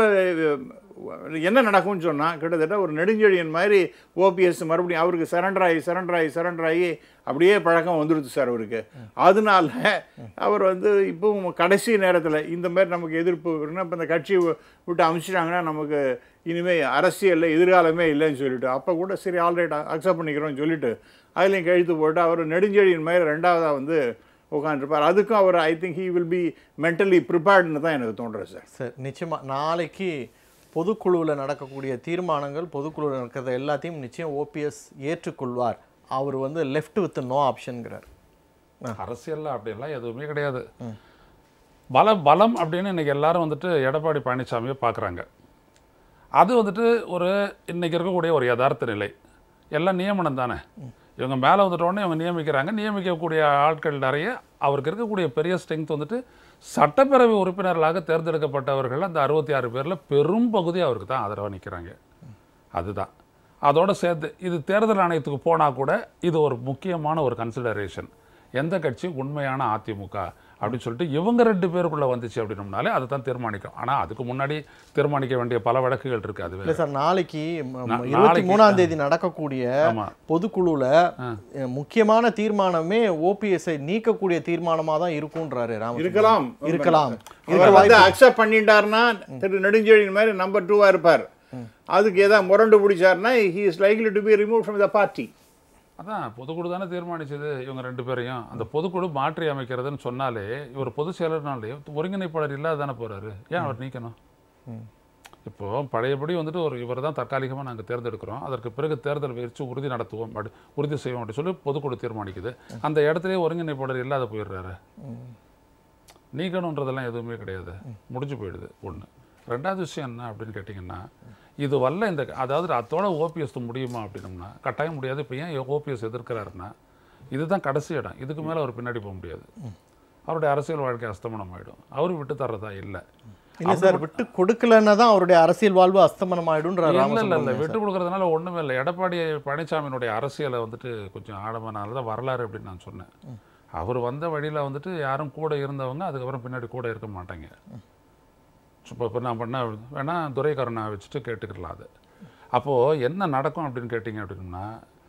என்ன நடக்கும்னு சொன்னால் கிட்டத்தட்ட ஒரு நெடுஞ்செழியன் மாதிரி ஓபிஎஸ் மறுபடியும் அவருக்கு சரண்டர் ஆகி சரண்டர் ஆகி சரண்டர் ஆகி அப்படியே பழக்கம் வந்துடுது சார் அவருக்கு அதனால அவர் வந்து இப்பவும் கடைசி நேரத்தில் இந்த மாதிரி நமக்கு எதிர்ப்பு இருக்குன்னா இப்போ இந்த கட்சியை விட்டு அமிச்சிட்டாங்கன்னா நமக்கு இனிமேல் அரசியலில் எதிர்காலமே இல்லைன்னு சொல்லிட்டு அப்போ கூட சரி ஆல்ரைட் அக்செப்ட் பண்ணிக்கிறோம்னு சொல்லிட்டு அதுலேயும் கழுத்து போட்டு அவர் நெடுஞ்செழியன் மாதிரி ரெண்டாவதாக வந்து உட்காந்துருப்பார் அதுக்கும் அவர் I think he will be mentally ப்ரிப்பேர்டுன்னு தான் எனக்கு தோன்றுறது சார் சரி நிச்சயமா நாளைக்கு பொதுக்குழுவில் நடக்கக்கூடிய தீர்மானங்கள் பொதுக்குழுவில் நடக்கிறத எல்லாத்தையும் நிச்சயம் ஓபிஎஸ் ஏற்றுக்கொள்வார் அவர் வந்து லெஃப்ட் வித் நோ ஆப்ஷன்கிறார் அரசியல்ல அப்படியெல்லாம் எதுவுமே கிடையாது பலம் பலம் அப்படின்னு இன்னைக்கு எல்லாரும் வந்துட்டு எடப்பாடி பழனிசாமியை பார்க்குறாங்க அது வந்துட்டு ஒரு இன்னைக்கு இருக்கக்கூடிய ஒரு யதார்த்த நிலை எல்லாம் நியமனம் தானே இவங்க மேலே வந்துட்ட உடனே இவங்க நியமிக்கிறாங்க நியமிக்கக்கூடிய ஆட்கள் நிறைய அவருக்கு இருக்கக்கூடிய பெரிய ஸ்ட்ரென்த் வந்துட்டு சட்டப்பேரவை உறுப்பினர்களாக தேர்ந்தெடுக்கப்பட்டவர்கள் அந்த அறுபத்தி ஆறு பேரில் பெரும் பகுதி அவருக்கு தான் ஆதரவாக நிற்கிறாங்க அதுதான் அதோட சேர்த்து இது தேர்தல் ஆணையத்துக்கு போனால் கூட இது ஒரு முக்கியமான ஒரு கன்சிடரேஷன் எந்த கட்சி உண்மையான அதிமுக அப்படின்னு சொல்லிட்டு இவங்க ரெண்டு பேருக்குள்ள வந்துச்சு அப்படின்னம்னாலே அதை தான் தீர்மானிக்கும் ஆனால் அதுக்கு முன்னாடி தீர்மானிக்க வேண்டிய பல வழக்குகள் இருக்கு அதுவே இல்லை சார் நாளைக்கு ம- நா- இருபத்தி நாளைக்கு- மூணாம் தேதி நடக்கக்கூடிய ஆமா பொதுக்குழுவில் அஹ், முக்கியமான தீர்மானமே ஓபிஎஸ்ஐ நீக்கக்கூடிய தீர்மானமாக தான் இருக்குன்றாரு ராமச்சந்திரன் இருக்கலாம் இருக்கலாம் இருக்க அவர் வந்து வாய்ப்பு அக்செப்ட் பண்ணிட்டாருன்னா திரு நெடுஞ்செழியன் மாதிரி நம்பர் டூவாக இருப்பார் அதுக்கு ஏதாவது முரண்டு பிடிச்சாருன்னா he is likely to be remove from the party அதான் பொதுக்குழு தானே தீர்மானிச்சது இவங்க ரெண்டு பேரையும் அந்த பொதுக்குழு மாற்றி அமைக்கிறதுன்னு சொன்னாலே இவர் பொதுச் செயலர்னாலே ஒருங்கிணைப்பாளர் இல்லாத தானே போறாரு ஏன் அவர் நீக்கணும் இப்போ பழையபடி வந்துட்டு ஒரு இவர் தான் தற்காலிகமாக நாங்கள் தேர்ந்தெடுக்கிறோம் அதற்கு பிறகு தேர்தல் வச்சு உறுதி நடத்துவோம் அப்படி உறுதி செய்வோம் அப்படி சொல்லி பொதுக்குழு தீர்மானிக்குது அந்த இடத்துலயே ஒருங்கிணைப்பாளர் இல்லாத போயிடுறாரு நீக்கணுன்றதெல்லாம் எதுவுமே கிடையாது முடிஞ்சு போயிடுது ஒன்று ரெண்டாவது விஷயம் என்ன அப்படின்னு கேட்டிங்கன்னா இது வரல இந்த அதாவது அதோட ஓபிஎஸ் முடியுமா அப்படின்னம்னா கட்டாயம் முடியாது இப்போ ஏன் ஓபிஎஸ் எதிர்க்கிறாருன்னா இதுதான் கடைசி இடம் இதுக்கு மேலே அவர் பின்னாடி போக முடியாது அவருடைய அரசியல் வாழ்க்கை அஸ்தமனம் ஆகிடும் அவர் விட்டு தர்றதா இல்லை இல்லை சார் விட்டு கொடுக்கலன்னா தான் அவருடைய அரசியல் வாழ்வு அஸ்தமனம் ஆயிடும்ன்றார் இல்லை இல்லை இல்லை ராமசுப்ரமணியன் விட்டு கொடுக்கறதுனால ஒன்றுமே இல்லை எடப்பாடி பழனிசாமியினுடைய அரசியலை வந்துட்டு கொஞ்சம் ஆழமானால தான் வரலாறு அப்படின்னு நான் சொன்னேன் அவர் வந்த வழியில் வந்துட்டு யாரும் கூட இருந்தவங்க அதுக்கப்புறம் பின்னாடி கூட இருக்க மாட்டாங்க இப்போ இப்போ நான் பண்ண வேணா துரைக்கரனை வச்சுட்டு கேட்டுக்கலாம் அது அப்போது என்ன நடக்கும் அப்படின்னு கேட்டிங்க அப்படின்னா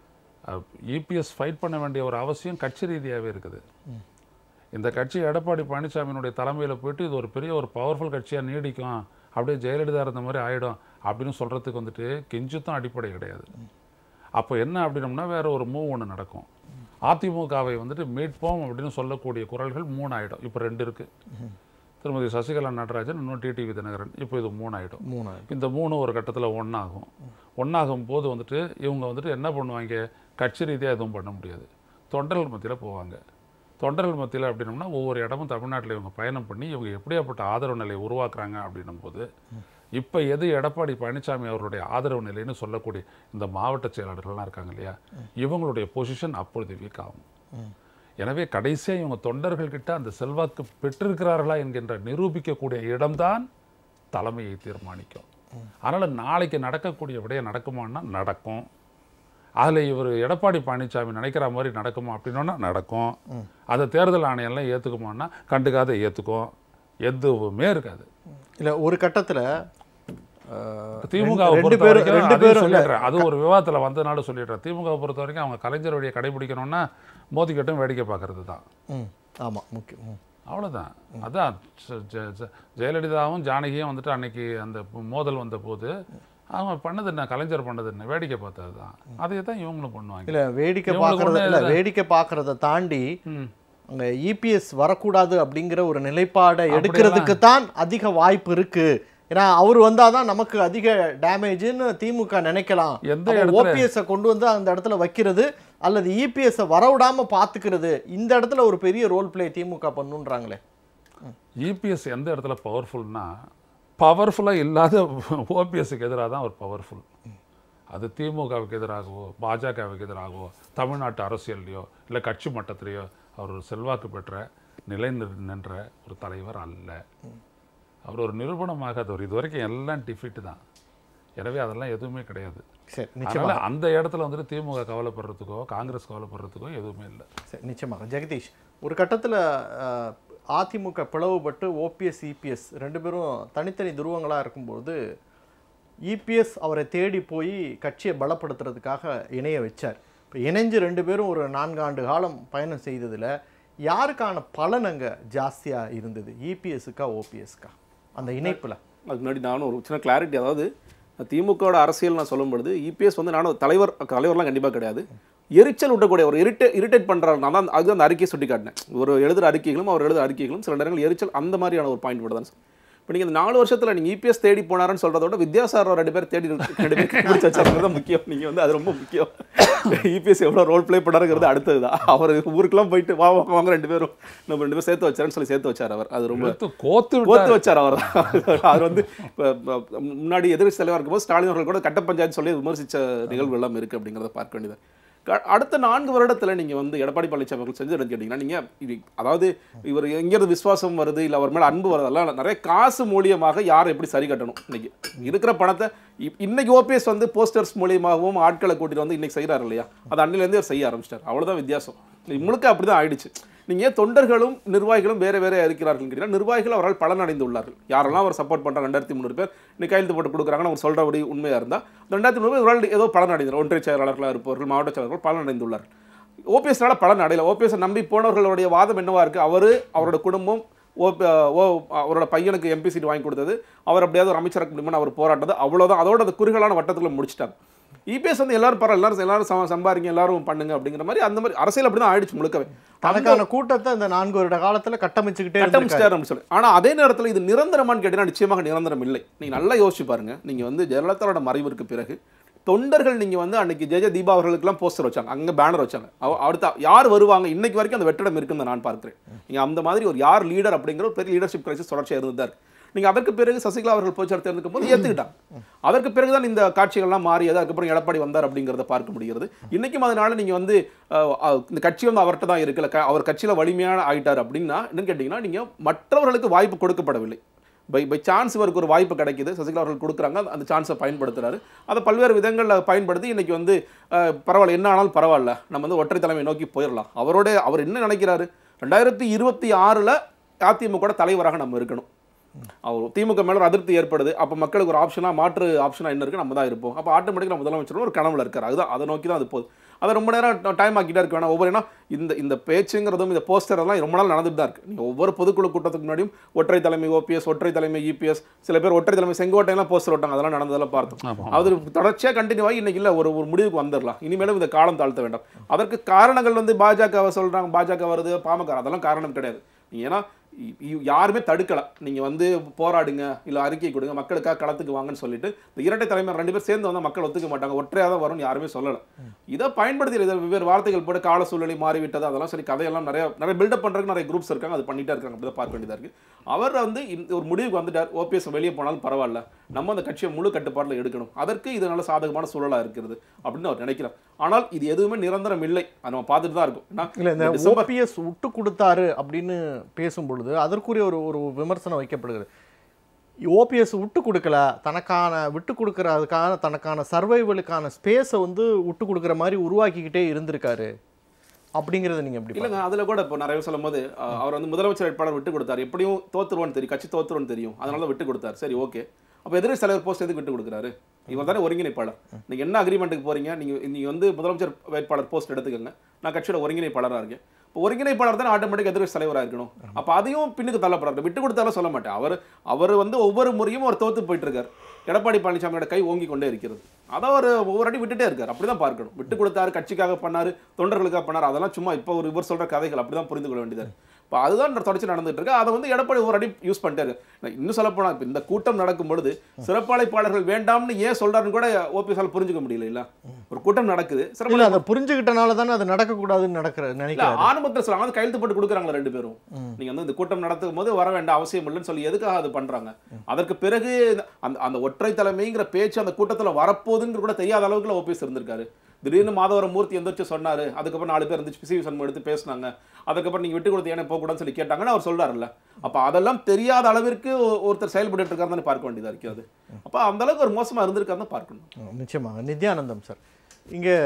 இபிஎஸ் ஃபைட் பண்ண வேண்டிய ஒரு அவசியம் கட்சி ரீதியாகவே இருக்குது இந்த கட்சி எடப்பாடி பழனிசாமியினுடைய தலைமையில் போயிட்டு இது ஒரு பெரிய ஒரு பவர்ஃபுல் கட்சியாக நீடிக்கும் அப்படியே ஜெயலலிதா இருந்த மாதிரி ஆயிடும் அப்படின்னு சொல்கிறதுக்கு வந்துட்டு கெஞ்சுத்தான் அடிப்படை கிடையாது அப்போ என்ன அப்படின்னம்னா வேற ஒரு மூவ் ஒன்று நடக்கும் அதிமுகவை வந்துட்டு மீட்போம் அப்படின்னு சொல்லக்கூடிய குரல்கள் மூணு ஆயிடும் இப்போ ரெண்டு இருக்கு திருமதி சசிகலா நடராஜன் இன்னும் டிடிவி தினகரன் இப்போ இது மூணு ஆயிடும் மூணாவது இந்த மூணு ஒரு கட்டத்தில் ஒன்றாகும் ஒன்றாகும் போது வந்துட்டு இவங்க வந்துட்டு என்ன பண்ணுவாங்க கட்சி ரீதியாக எதுவும் பண்ண முடியாது தொண்டர்கள் மத்தியில் போவாங்க தொண்டர்கள் மத்தியில் அப்படின்னம்னா ஒவ்வொரு இடமும் தமிழ்நாட்டில் இவங்க பயணம் பண்ணி இவங்க எப்படியாப்பட்ட ஆதரவு நிலையை உருவாக்குறாங்க அப்படின்னும் போது இப்போ எது எடப்பாடி பழனிசாமி அவருடைய ஆதரவு நிலைன்னு சொல்லக்கூடிய இந்த மாவட்ட செயலாளர்கள்லாம் இருக்காங்க இல்லையா இவங்களுடைய பொசிஷன் அப்பொழுது வீக் ஆகும் எனவே கடைசியாக இவங்க தொண்டர்கள் கிட்ட அந்த செல்வாக்கு பெற்றிருக்கிறார்களா என்கின்ற நிரூபிக்கக்கூடிய இடம்தான் தலைமையை தீர்மானிக்கும் அதனால் நாளைக்கு நடக்கக்கூடிய விடயம் நடக்குமான்னா நடக்கும் அதில் இவர் எடப்பாடி பழனிசாமி நினைக்கிற மாதிரி நடக்குமா அப்படின்னா நடக்கும் அதை தேர்தல் ஆணையம்லாம் ஏற்றுக்குமான்னா கண்டுக்காத ஏற்றுக்கும் எதுவுமே இருக்காது இல்லை ஒரு கட்டத்தில் திமுக ரெண்டு பொறுத்த பேரும் வரைக்கும் ரெண்டு அதையும் பேரும் இல்ல. சொல்லிடுறேன் அது ஒரு விவாதத்தில் வந்ததுனால சொல்லிடுறேன் திமுக பொறுத்த வரைக்கும் அவங்க கலைஞர் வழியை கடைபிடிக்கணும்னா மோதிக்கட்டும் வேடிக்கை பார்க்கறது தான் ம் ஆமாம் முக்கியம் ம். அவ்வளவுதான் அதான் ஜ- ஜ- ஜ- ஜெயலலிதாவும் ஜானகியும் வந்துட்டு அன்னைக்கு அந்த மோதல் வந்த போது அவங்க பண்ணது என்ன கலைஞர் பண்ணது என்ன வேடிக்கை பார்த்தது தான் அதே தான் இவங்களும் பண்ணுவாங்க இல்ல வேடிக்கை இவங்களுக்கு பார்க்கறது ஒண்ணும் இல்ல இல்ல. வேடிக்கை பார்க்கறத தாண்டி ம். அங்க இபிஎஸ் வரக்கூடாது அப்படிங்கிற ஒரு நிலைப்பாடை எடுக்கிறதுக்கு தான் அதிக வாய்ப்பு இருக்கு ஏன்னா அவர் வந்தாதான் நமக்கு அதிக டேமேஜ்னு திமுக நினைக்கலாம் எந்த இடத்துல ஓபிஎஸ் கொண்டு வந்து அந்த இடத்துல வைக்கிறது அல்லது இபிஎஸ் வரவிடாம பாத்துக்கிறது இந்த இடத்துல ஒரு பெரிய ரோல் பிளே திமுக பண்ணுன்றாங்களே இபிஎஸ் எந்த இடத்துல பவர்ஃபுல்னா பவர்ஃபுல்லாக இல்லாத ஓபிஎஸ்க்கு எதிராக தான் அவர் பவர்ஃபுல் அது திமுகவுக்கு எதிராகவோ பாஜகவுக்கு எதிராகவோ தமிழ்நாட்டு அரசியல்லையோ இல்லை கட்சி மட்டத்திலேயோ அவர் ஒரு செல்வாக்கு பெற்ற நிலை நிர்- நின்ற ஒரு தலைவர் அல்ல அவர் ஒரு நிரூபணமாகாதவர் இது வரைக்கும் எல்லாம் டிஃபிட் தான் எனவே அதெல்லாம் எதுவுமே கிடையாது சரி நிச்சயமா அதனால அந்த இடத்துல வந்துட்டு திமுக கவலைப்படுறதுக்கோ காங்கிரஸ் கவலைப்படுறதுக்கோ எதுவுமே இல்லை சரி நிச்சயமாக ஜெகதீஷ் ஒரு கட்டத்தில் அதிமுக பிளவுபட்டு ஓபிஎஸ் இபிஎஸ் ரெண்டு பேரும் தனித்தனி துருவங்களாக இருக்கும்போது இபிஎஸ் அவரை தேடி போய் கட்சியை பலப்படுத்துறதுக்காக இணைய வச்சார் இப்போ இணைஞ்சு ரெண்டு பேரும் ஒரு நான்காண்டு காலம் பயணம் செய்ததில் யாருக்கான பலன் அங்கே ஜாஸ்தியாக இருந்தது இபிஎஸ்க்கா ஓபிஎஸ்க்கா அந்த இணைப்பில் அதுக்கு முன்னாடி நானும் ஒரு சின்ன கிளாரிட்டி அதாவது திமுகவோட அரசியல் நான் சொல்லும் பொழுது இபிஎஸ் வந்து நானும் தலைவர் தலைவர்லாம் கண்டிப்பாக கிடையாது எரிச்சல் விட்டக்கூடிய ஒரு இரிட்டே இரிட்டேட் பண்ணுறாரு நான் தான் அதுதான் அந்த அறிக்கையை சுட்டி காட்டினேன் ஒரு எழுதுகிற அறிக்கைகளும் அவர் எழுதுகிற அறிக்கைகளும் சில நேரங்கள் எரிச்சல் அந்த மாதிரியான ஒரு பாயிண்ட் மட்டும் தான் இப்போ நீங்கள் இந்த நாலு வருஷத்தில் நீங்கள் இபிஎஸ் தேடி போனாருன்னு சொல்கிறத விட வித்யாசாகர் ரெண்டு பேர் தேடி ரெண்டு பேர் கண்டுபிடிச்சு வச்சாருங்கிறது தான் முக்கியம் நீங்கள் வந்து அது ரொம்ப முக்கியம் இபிஎஸ் எவ்வளோ ரோல் ப்ளே பண்ணாருங்கிறது அடுத்தது தான் அவர் ஊருக்குலாம் போயிட்டு வா வா, வாங்க ரெண்டு பேரும் நம்ம ரெண்டு பேரும் சேர்த்து வச்சாருன்னு சொல்லி சேர்த்து வச்சார் அவர் அது ரொம்ப எடுத்து கோத்து விட்டார். கோத்து வச்சார் அவர் அவர் வந்து இப்ப, இப்ப, முன்னாடி எதிர்க்கட்சி தலைவராக இருக்கும்போது ஸ்டாலின் அவர்கள் கூட கட்ட பஞ்சாயத்து சொல்லி விமர்சித்த நிகழ்வு எல்லாம் இருக்கு அப்படிங்கிறத பார்க்க வேண்டியது க- அடுத்த நான்கு வருடத்துல நீங்க வந்து எடப்பாடி பழனிசாமி அவர்கள் செஞ்சது கேட்டீங்கன்னா நீங்க இது அதாவது இவர் எங்கிருந்து விசுவாசம் வருது இல்ல அவர் மேல அன்பு வருதெல்லாம் இல்ல. நிறைய காசு மூலியமாக யாரை எப்படி சரி கட்டணும் இன்னைக்கு இருக்கிற பணத்தை இப்- இன்னைக்கு ஓபிஎஸ் வந்து போஸ்டர்ஸ் மூலியமாகவும் ஆட்களை கூட்டிட்டு வந்து இன்னைக்கு செய்யறாரு இல்லையா அது அன்னிலேருந்து அவர் செய்ய ஆரம்பிச்சிட்டார் அவ்வளவுதான் வித்தியாசம் இது முழுக்க அப்படிதான் ஆயிடுச்சு நீங்க ஏன் தொண்டர்களும் நிர்வாகிகளும் வேற வேற இருக்கிறார்கள் கேட்டீங்கன்னா நிர்வாகிகள் அவரால் பலன் அடைந்துள்ளார்கள் யாரெல்லாம் அவர் சப்போர்ட் பண்றாங்க ரெண்டாயிரத்தி முந்நூறு பேர் இன்னைக்கு கையெழுத்து போட்டு கொடுக்குறாங்கன்னு அவர் சொல்றபடி உண்மையா இருந்தா ரெண்டாயிரத்தி முந்நூறு பேர் இவரால் ஏதோ பலன் அடைந்தார் ஒன்றிய செயலாளர்களாக இருப்பவர்கள் மாவட்ட செயலாளர்கள் பலன் அடைந்துள்ளார்கள் ஓபிஎஸ்னால பலன் அடையல ஓபிஎஸ் நம்பி போனவர்களுடைய வாதம் என்னவா இருக்கு அவரு அவரோட குடும்பம் ஓ ஓ அவரோட பையனுக்கு எம்பி சீட் வாங்கி கொடுத்தது அவர் அப்படியாவது ஒரு அமைச்சராக முடியுமா அவர் போராட்டது அவ்வளவுதான் அதோட அந்த குறுகலான வட்டத்துல முடிச்சிட்டாங்க இபிஎஸ் வந்து எல்லாரும் பரவாயில்ல எல்லாரும் எல்லாரும் சம- சம்பாதிங்க எல்லாரும் பண்ணுங்க அப்படிங்கிற மாதிரி அந்த மாதிரி அரசியல் அப்படிதான் ஆயிடுச்சு முழுக்கவே தனக்கான கூட்டத்தை இந்த நான்கு வருட காலத்துல கட்டமைச்சுக்கிட்டே இருந்திருக்காரு. கட்டமிச்சிட்டார் அப்படின்னு சொல்லி ஆனா அதே நேரத்துல இது நிரந்தரமான்னு கேட்டீங்கன்னா நிச்சயமாக நிரந்தரம் இல்லை நீங்க நல்லா யோசிச்சு பாருங்க நீங்க வந்து ஜெயலலிதாவோட மறைவிற்கு பிறகு தொண்டர்கள் நீங்க வந்து அன்னைக்கு ஜெய தீபா அவர்களுக்கெல்லாம் போஸ்டர் வச்சாங்க அங்க பேனர் வச்சாங்க அவ- அடுத்த யார் வருவாங்க இன்னைக்கு வரைக்கும் அந்த வெற்றிடம் இருக்குன்னு நான் பார்க்கிறேன் நீங்க அந்த மாதிரி ஒரு யார் லீடர் அப்படிங்கிற ஒரு பெரிய லீடர்ஷிப் கிரைசிஸ் தொடர்ச்சியாக இருந்ததா இருக்கு நீங்க அதற்கு பிறகு சசிகலா அவர்கள் பொதுச்சார் தேர்ந்தெடுக்கும் போது ஏத்துக்கிட்டாங்க அதற்கு பிறகுதான் இந்த காட்சிகள்லாம் மாறியது அதுக்கப்புறம் எடப்பாடி வந்தார் அப்படிங்கிறத பார்க்க முடிகிறது இன்னைக்கும் அதனால நீங்க வந்து அஹ், அஹ், இந்த கட்சி வந்து அவர்கிட்ட தான் இருக்குல்ல க- அவர் கட்சியில வலிமையான ஆயிட்டார் அப்படின்னா என்னன்னு கேட்டீங்கன்னா நீங்க மற்றவர்களுக்கு வாய்ப்பு கொடுக்கப்படவில்லை பை பை சான்ஸ் இவருக்கு ஒரு வாய்ப்பு கிடைக்குது சசிகலா அவர்கள் கொடுக்குறாங்க அந்த- அந்த சான்ஸை பயன்படுத்துறாரு அதை பல்வேறு விதங்களில் பயன்படுத்தி இன்னைக்கு வந்து அஹ், பரவாயில்ல என்ன ஆனாலும் பரவாயில்ல நம்ம வந்து ஒற்றை தலைமை நோக்கி போயிடலாம் அவரோட அவர் என்ன நினைக்கிறாரு ரெண்டாயிரத்தி இருபத்தி ஆறில் அதிமுக தலைவராக நம்ம இருக்கணும் அவர் திமுக மேல ஒரு அதிருப்தி ஏற்படுது அப்போ மக்களுக்கு ஒரு ஆப்ஷனா மாற்று ஆப்ஷனா என்ன இருக்கு நம்ம தான் இருப்போம் அப்போ ஆட்டோமேட்டிக்காக முதலமைச்சரும் ஒரு கனவுல இருக்காரு அதுதான் அதை நோக்கி தான் அது போகுது அதை ரொம்ப நேரம் டைம் ஆக்கிட்டே இருக்க வேணாம் ஒவ்வொரு ஏன்னா இந்த இந்த பேச்சுங்கிறதும் இந்த போஸ்டர் எல்லாம் ரொம்ப நாள் நடந்துட்டு தான் இருக்கு நீங்க ஒவ்வொரு பொதுக்குழு கூட்டத்துக்கு முன்னாடியும் ஒற்றை தலைமை ஓபிஎஸ் ஒற்றை தலைமை இபிஎஸ் சில பேர் ஒற்றை தலைமை செங்கோட்டையெல்லாம் போஸ்டர் விட்டாங்க அதெல்லாம் நடந்ததெல்லாம் பார்த்தோம் ஆமா. அது தொடர்ச்சியாக கண்டினியூ ஆகி இன்னைக்கு இல்லை ஒரு ஒரு முடிவுக்கு வந்துடலாம் இனிமேலும் இந்த காலம் தாழ்த்த வேண்டாம் அதற்கு காரணங்கள் வந்து பாஜகவை சொல்றாங்க பாஜக வருது பாமக அதெல்லாம் காரணம் கிடையாது நீங்க ஏன்னா இ- இ- யாருமே தடுக்கல நீங்க வந்து போராடுங்க இல்ல அறிக்கை கொடுங்க மக்களுக்காக களத்துக்கு வாங்கன்னு சொல்லிட்டு இந்த இரட்டை தலைமை ரெண்டு பேர் சேர்ந்து வந்தா மக்கள் ஒத்துக்க மாட்டாங்க ஒற்றையாக தான் வரும்னு யாருமே சொல்லல இதை பயன்படுத்தி இதை வெவ்வேறு வார்த்தைகள் போட்டு கால சூழ்நிலை மாறிவிட்டது அதெல்லாம் சரி கதையெல்லாம் நிறைய நிறைய பில்டப் பண்றதுக்கு நிறைய குரூப்ஸ் இருக்காங்க அது பண்ணிட்டே இருக்காங்க அப்படி தான் பார்க்க வேண்டியதா இருக்கு அவர் வந்து இந்த ஒரு முடிவுக்கு வந்துட்டார் ஓபிஎஸ் வெளியே போனாலும் பரவாயில்ல நம்ம அந்த கட்சியை முழு கட்டுப்பாட்டில் எடுக்கணும் அதற்கு இது நல்ல சாதகமான சூழலா இருக்கிறது அப்படின்னு அவர் நினைக்கிறார் ஆனால் இது எதுவுமே நிரந்தரம் இல்லை அதை நம்ம பார்த்துட்டு தான் இருக்கும் ஏன்னா இல்ல இந்த டிசம்பர் ஓபிஎஸ் விட்டு கொடுத்தாரு அப்படின்னு பேசும் பொழுது அதற்குரிய ஒரு ஒரு விமர்சனம் வைக்கப்படுகிறது ஓபிஎஸ் விட்டு கொடுக்கல தனக்கான விட்டு கொடுக்கறதுக்கான தனக்கான சர்வைவலுக்கான ஸ்பேஸை வந்து விட்டு கொடுக்குற மாதிரி உருவாக்கிக்கிட்டே இருந்திருக்காரு அப்படிங்கிறத நீங்க எப்படி இல்லைங்க அதில் கூட இப்போ நிறைய சொல்லும் போது அஹ், அவர் வந்து முதலமைச்சர் வேட்பாளர் விட்டு கொடுத்தாரு எப்படியும் தோத்துருவான்னு தெரியும் கட்சி தோத்துருவான்னு தெரியும் அதனால தான் விட்டு கொடுத்தாரு சரி ஓகே அப்போ எதிரி தலைவர் போஸ்ட் எதுக்கு விட்டு கொடுக்குறாரு இவர் தானே ஒருங்கிணைப்பாளர் நீங்க என்ன அக்ரிமெண்ட்டுக்கு போறீங்க நீங்க நீங்க வந்து முதலமைச்சர் வேட்பாளர் போஸ்ட் எடுத்துக்கோங்க நான் கட்சியோட ஒருங்கிணைப்பாளராக இருக்கேன் இப்போ ஒருங்கிணைப்பாளர் தான் ஆட்டோமேட்டிக் எதிர்க்கட்சி தலைவராக இருக்கணும் அப்போ அதையும் பின்னுக்கு தள்ளப்படுறாரு விட்டு கொடுத்தாலும் சொல்ல மாட்டேன் அவர் அவர் வந்து ஒவ்வொரு முறையும் ஒரு தோத்து போயிட்டு இருக்கார் எடப்பாடி பழனிசாமியோட கை ஓங்கி கொண்டே இருக்கிறது அதை ஒரு ஒவ்வொரு அடி விட்டுட்டே இருக்கார் அப்படிதான் பார்க்கணும் விட்டு கொடுத்தாரு கட்சிக்காக பண்ணாரு தொண்டர்களுக்காக பண்ணாரு அதெல்லாம் சும்மா இப்போ ஒரு இவர் சொல்ற கதைகள் அப்படிதான் புரிந்து கொள்ள வேண்டியது இப்போ அதுதான் தொடர்ச்சி நடந்துட்டு இருக்கு அதை வந்து எடப்பாடி ஒரு அடி யூஸ் பண்ணிட்டாரு நான் இன்னும் சொல்ல போனா இப்போ இந்த கூட்டம் நடக்கும் பொழுது சிறப்பாளைப்பாளர்கள் வேண்டாம்னு ஏன் சொல்றாருன்னு கூட ஓபிஎஸ்ஆல் புரிஞ்சுக்க முடியல இல்ல ஒரு கூட்டம் நடக்குது இல்ல சிறப்பாளை அதை புரிஞ்சுக்கிட்டனால தானே அது நடக்கக்கூடாதுன்னு நடக்கிற இல்ல நினைக்கிறேன் ஆரம்பத்தில் சொல்றாங்க அது கையெழுத்து போட்டு கொடுக்குறாங்களா ரெண்டு பேரும் நீங்க வந்து இந்த கூட்டம் நடத்தும் போது வர வேண்டாம் அவசியம் இல்லைன்னு சொல்லி எதுக்காக அது பண்றாங்க அதற்கு பிறகு அந்த அந்த ஒற்றை தலைமைங்கிற பேச்சு அந்த கூட்டத்துல வரப்போகுதுங்கிற கூட தெரியாத அளவுக்கு ஓபிஎஸ் இருந்திருக்காரு திடீர்னு மாதவரம் மூர்த்தி எந்திரிச்சு சொன்னாரு அதுக்கப்புறம் நாலு பேர் இருந்துச்சு பிசி சண்முகம் எடுத்து பேசினாங்க அதுக்கப்புறம் நீங்க விட்டு கொடுத்து ஏன்னா போகக்கூடாதுன்னு சொல்லி கேட்டாங்கன்னு அவர் சொல்றாருல்ல அப்ப அதெல்லாம் தெரியாத அளவிற்கு ஒ- ஒருத்தர் செயல்பட்டு இருக்காருன்னு பார்க்க வேண்டியதா இருக்கு அது அப்ப அந்த அளவுக்கு ஒரு மோசமா இருந்திருக்காருன்னு பார்க்கணும் நிச்சயமாக நித்யானந்தம் சார் இங்கே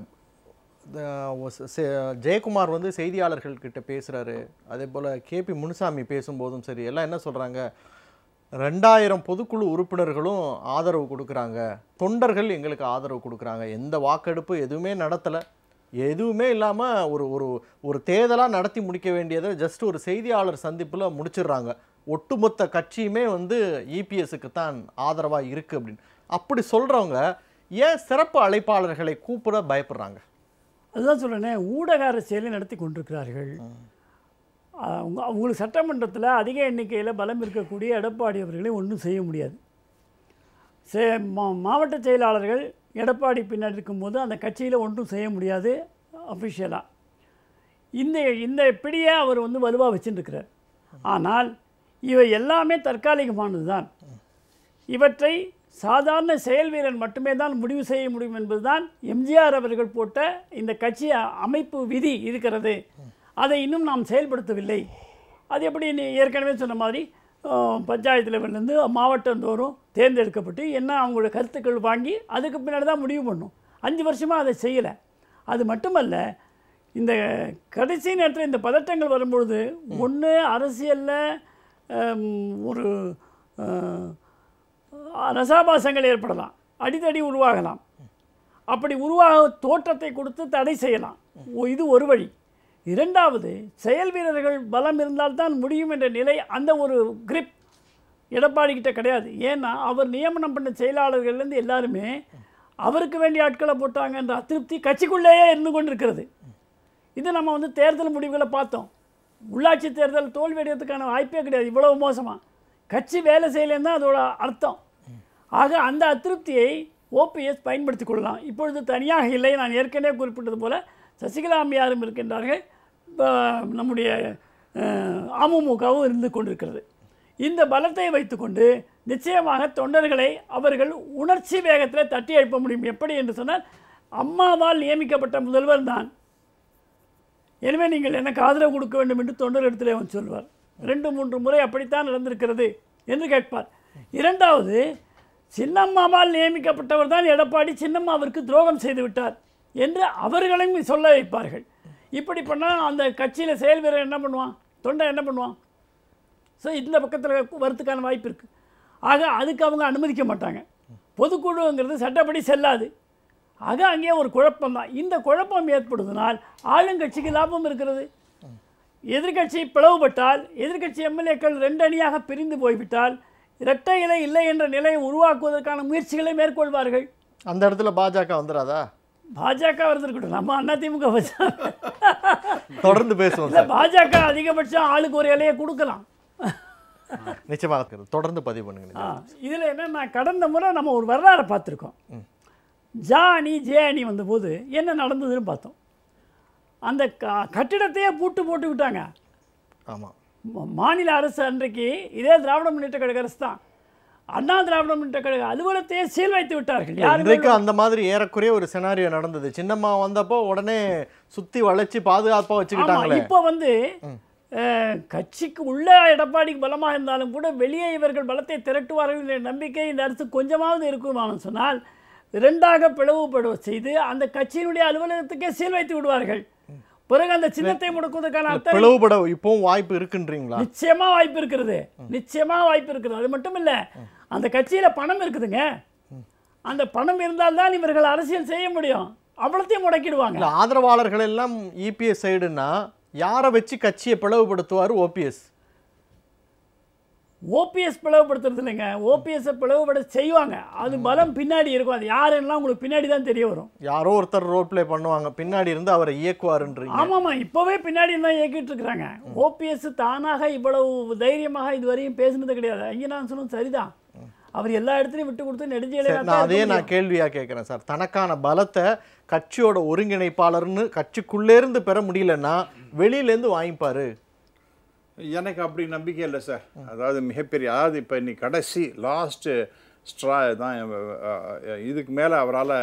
ஜெயக்குமார் வந்து செய்தியாளர்கள் கிட்ட பேசுகிறாரு அதே போல் கேபி முனுசாமி பேசும்போதும் சரி எல்லாம் என்ன சொல்கிறாங்க ரெண்டாயிரம் பொதுக்குழு உறுப்பினர்களும் ஆதரவு கொடுக்குறாங்க தொண்டர்கள் எங்களுக்கு ஆதரவு கொடுக்குறாங்க எந்த வாக்கெடுப்பு எதுவுமே நடத்தலை எதுவுமே இல்லாமல் ஒரு ஒரு ஒரு தேர்தலாக நடத்தி முடிக்க வேண்டியதை ஜஸ்ட் ஒரு செய்தியாளர் சந்திப்பில் முடிச்சிடுறாங்க ஒட்டுமொத்த கட்சியுமே வந்து இபிஎஸ்க்கு தான் ஆதரவாக இருக்குது அப்படின்னு அப்படி சொல்கிறவங்க ஏன் சிறப்பு அழைப்பாளர்களை கூப்பிட பயப்படுறாங்க அதுதான் சொல்கிறேனே ஊடக அரசியலை நடத்தி கொண்டிருக்கிறார்கள் அவங்க அவங்களுக்கு சட்டமன்றத்தில் அதிக எண்ணிக்கையில் பலம் இருக்கக்கூடிய எடப்பாடி அவர்களை ஒன்றும் செய்ய முடியாது சே மா மாவட்ட செயலாளர்கள் எடப்பாடி பின்னாடி இருக்கும்போது அந்த கட்சியில் ஒன்றும் செய்ய முடியாது அஃபிஷியலாக இந்த இந்த பிடியை அவர் வந்து வலுவாக வச்சுருக்கிறார் ஆனால் இவை எல்லாமே தற்காலிகமானது தான் இவற்றை சாதாரண செயல் வீரன் மட்டுமே தான் முடிவு செய்ய முடியும் என்பதுதான் எம்ஜிஆர் அவர்கள் போட்ட இந்த கட்சி அமைப்பு விதி இருக்கிறது அதை இன்னும் நாம் செயல்படுத்தவில்லை அது எப்படி நீ ஏற்கனவே சொன்ன மாதிரி அஹ், பஞ்சாயத்து லெவல்லேருந்து மாவட்டந்தோறும் தேர்ந்தெடுக்கப்பட்டு என்ன அவங்களோட கருத்துக்கள் வாங்கி அதுக்கு பின்னாடி தான் முடிவு பண்ணும் அஞ்சு வருஷமாக அதை செய்யலை அது மட்டுமல்ல இந்த கடைசி நேரத்தில் இந்த பதட்டங்கள் வரும்பொழுது ஒன்று அரசியலில் ஒரு அஹ், ரசாபாசங்கள் ஏற்படலாம் அடிதடி உருவாகலாம் அப்படி உருவாக தோற்றத்தை கொடுத்து தடை செய்யலாம் ஒ- இது ஒரு வழி இரண்டாவது செயல் வீரர்கள் பலம் இருந்தால்தான் முடியும் என்ற நிலை அந்த ஒரு கிரிப் எடப்பாடி கிட்ட கிடையாது ஏன்னா அவர் நியமனம் பண்ண செயலாளர்கள்லேருந்து எல்லாருமே அவருக்கு வேண்டிய ஆட்களை போட்டாங்கன்ற அதிருப்தி கட்சிக்குள்ளேயே இருந்து கொண்டிருக்கிறது இது நம்ம வந்து தேர்தல் முடிவுகளை பார்த்தோம் உள்ளாட்சி தேர்தல் தோல்வி அடைகிறதுக்கான வாய்ப்பே கிடையாது இவ்வளவு மோசமாக கட்சி வேலை செய்யலைன்னு தான் அதோட அர்த்தம் ஆக அந்த அதிருப்தியை ஓபிஎஸ் பயன்படுத்திக் கொள்ளலாம் இப்பொழுது தனியாக இல்லை நான் ஏற்கனவே குறிப்பிட்டது போல சசிகலா அம்மையாரும் இருக்கின்றார்கள் ப- நம்முடைய அஹ், அமமுகவும் இருந்து கொண்டிருக்கிறது இந்த பலத்தை வைத்துக்கொண்டு நிச்சயமாக தொண்டர்களை அவர்கள் உணர்ச்சி வேகத்தில் தட்டி எழுப்ப முடியும் எப்படி என்று சொன்னால் அம்மாவால் நியமிக்கப்பட்ட முதல்வர் தான் எனவே நீங்கள் எனக்கு ஆதரவு கொடுக்க வேண்டும் என்று தொண்டரிடத்திலே அவன் சொல்வார் ரெண்டு மூன்று முறை அப்படித்தான் நடந்திருக்கிறது என்று கேட்பார் இரண்டாவது சின்னம்மாவால் நியமிக்கப்பட்டவர் தான் எடப்பாடி சின்னம்மாவிற்கு துரோகம் செய்து விட்டார் என்று அவர்களையும் சொல்ல வைப்பார்கள் இப்படி பண்ணால் அந்த கட்சியில் செயல் வீரர் என்ன பண்ணுவான் தொண்டை என்ன பண்ணுவான் ஸோ இந்த பக்கத்தில் வரத்துக்கான வாய்ப்பு இருக்குது ஆக அதுக்கு அவங்க அனுமதிக்க மாட்டாங்க பொதுக்குழுங்கிறது சட்டப்படி செல்லாது ஆக அங்கே ஒரு குழப்பம் தான் இந்த குழப்பம் ஏற்படுவதனால் ஆளுங்கட்சிக்கு லாபம் இருக்கிறது எதிர்க்கட்சி பிளவுபட்டால் எதிர்க்கட்சி எம்எல்ஏக்கள் ரெண்டு அணியாக பிரிந்து போய்விட்டால் இரட்டை இலை இல்லை என்ற நிலையை உருவாக்குவதற்கான முயற்சிகளை மேற்கொள்வார்கள் அந்த இடத்துல பாஜக வந்துடாதா பாஜக இருந்திருக்கட்டும் நம்ம அதிமுக வச்சா தொடர்ந்து பேசுவோம் இல்லை சார் பாஜக அதிகபட்சம் ஆளுக்கு ஒரு இலையை கொடுக்கலாம் நிச்சயமாக இருக்கிறது. தொடர்ந்து பதிவு பண்ணுங்க ஆ இதில் என்னன்னா கடந்த முறை நம்ம ஒரு வரலாறை பார்த்துருக்கோம் ஜா அணி ஜே அணி வந்தபோது என்ன நடந்ததுன்னு பார்த்தோம் அந்த க- கட்டிடத்தையே பூட்டு போட்டு விட்டாங்க ஆமாம் ம- மாநில அரசு அன்றைக்கு இதே திராவிட முன்னேற்ற கழக அரசு தான் அண்ணா திராவிட முன்னேற்ற கழக அலுவலகத்தையே சீல் வைத்து விட்டார்கள் யாருமே இன்றைக்கு அந்த மாதிரி ஏறக்குறைய ஒரு சினாரியோ நடந்தது சின்னம்மா வந்தப்போ உடனே சுத்தி வளைச்சு பாதுகாப்பா ஆமா வச்சுக்கிட்டாங்களே இப்போ வந்து அஹ், கட்சிக்கு உள்ள எடப்பாடிக்கு பலமாக இருந்தாலும் கூட வெளியே இவர்கள் பலத்தை திரட்டுவார்கள் என்ற நம்பிக்கை இந்த அரசு கொஞ்சமாவது இருக்குமான்னு சொன்னால் இரண்டாக பிளவுபட செய்து அந்த கட்சியினுடைய அலுவலகத்துக்கே சீல் வைத்து விடுவார்கள் பிறகு அந்த சின்னத்தை முடக்குவதற்கான அத்தனை பிளவுபட இப்பவும் வாய்ப்பு இருக்குன்றீங்களா நிச்சயமா வாய்ப்பு இருக்கிறது நிச்சயமா வாய்ப்பு இருக்குது அது மட்டும் இல்ல அந்த கட்சியில பணம் இருக்குதுங்க அந்த பணம் இருந்தால்தான் இவர்கள் அரசியல் செய்ய முடியும் அவ்வளோத்தையும் முடக்கிடுவாங்க இல்ல ஆதரவாளர்கள் எல்லாம் இபிஎஸ் சைடுன்னா யாரை வச்சு கட்சியை பிளவுபடுத்துவார் ஓபிஎஸ் ஓபிஎஸ் பிளவுபடுத்துறது இல்லைங்க ஓபிஎஸ்ஸை பிளவுபட செய்வாங்க அது பலம் பின்னாடி இருக்கும் அது யாருன்னா உங்களுக்கு பின்னாடி தான் தெரிய வரும் யாரோ ஒருத்தர் ரோல் ப்ளே பண்ணுவாங்க பின்னாடி இருந்து அவரை இயக்குவாருன்றீங்க ஆமாம்மா இப்போவே பின்னாடி தான் இயக்கிட்டு இருக்கிறாங்க ஓபிஎஸ் தானாக இவ்வளவு தைரியமாக இதுவரையும் பேசுனது கிடையாது ஐயா நான் சொன்னது சரிதான் அவர் எல்லா இடத்துலையும் விட்டு கொடுத்து சரி, நெடுஞ்செயலாக நான் அதே நான் கேள்வியா கேட்குறேன் சார் தனக்கான பலத்தை கட்சியோட ஒருங்கிணைப்பாளர்னு கட்சிக்குள்ளே இருந்து பெற முடியலன்னா வெளியிலேருந்து வாங்கிப்பாரு எனக்கு அப்படி நம்பிக்கை இல்லை சார் அதாவது மிகப்பெரிய அதாவது இப்போ இன்னைக்கு கடைசி லாஸ்ட்டு ஸ்ட்ரா தான் அஹ், இதுக்கு மேலே அவரால்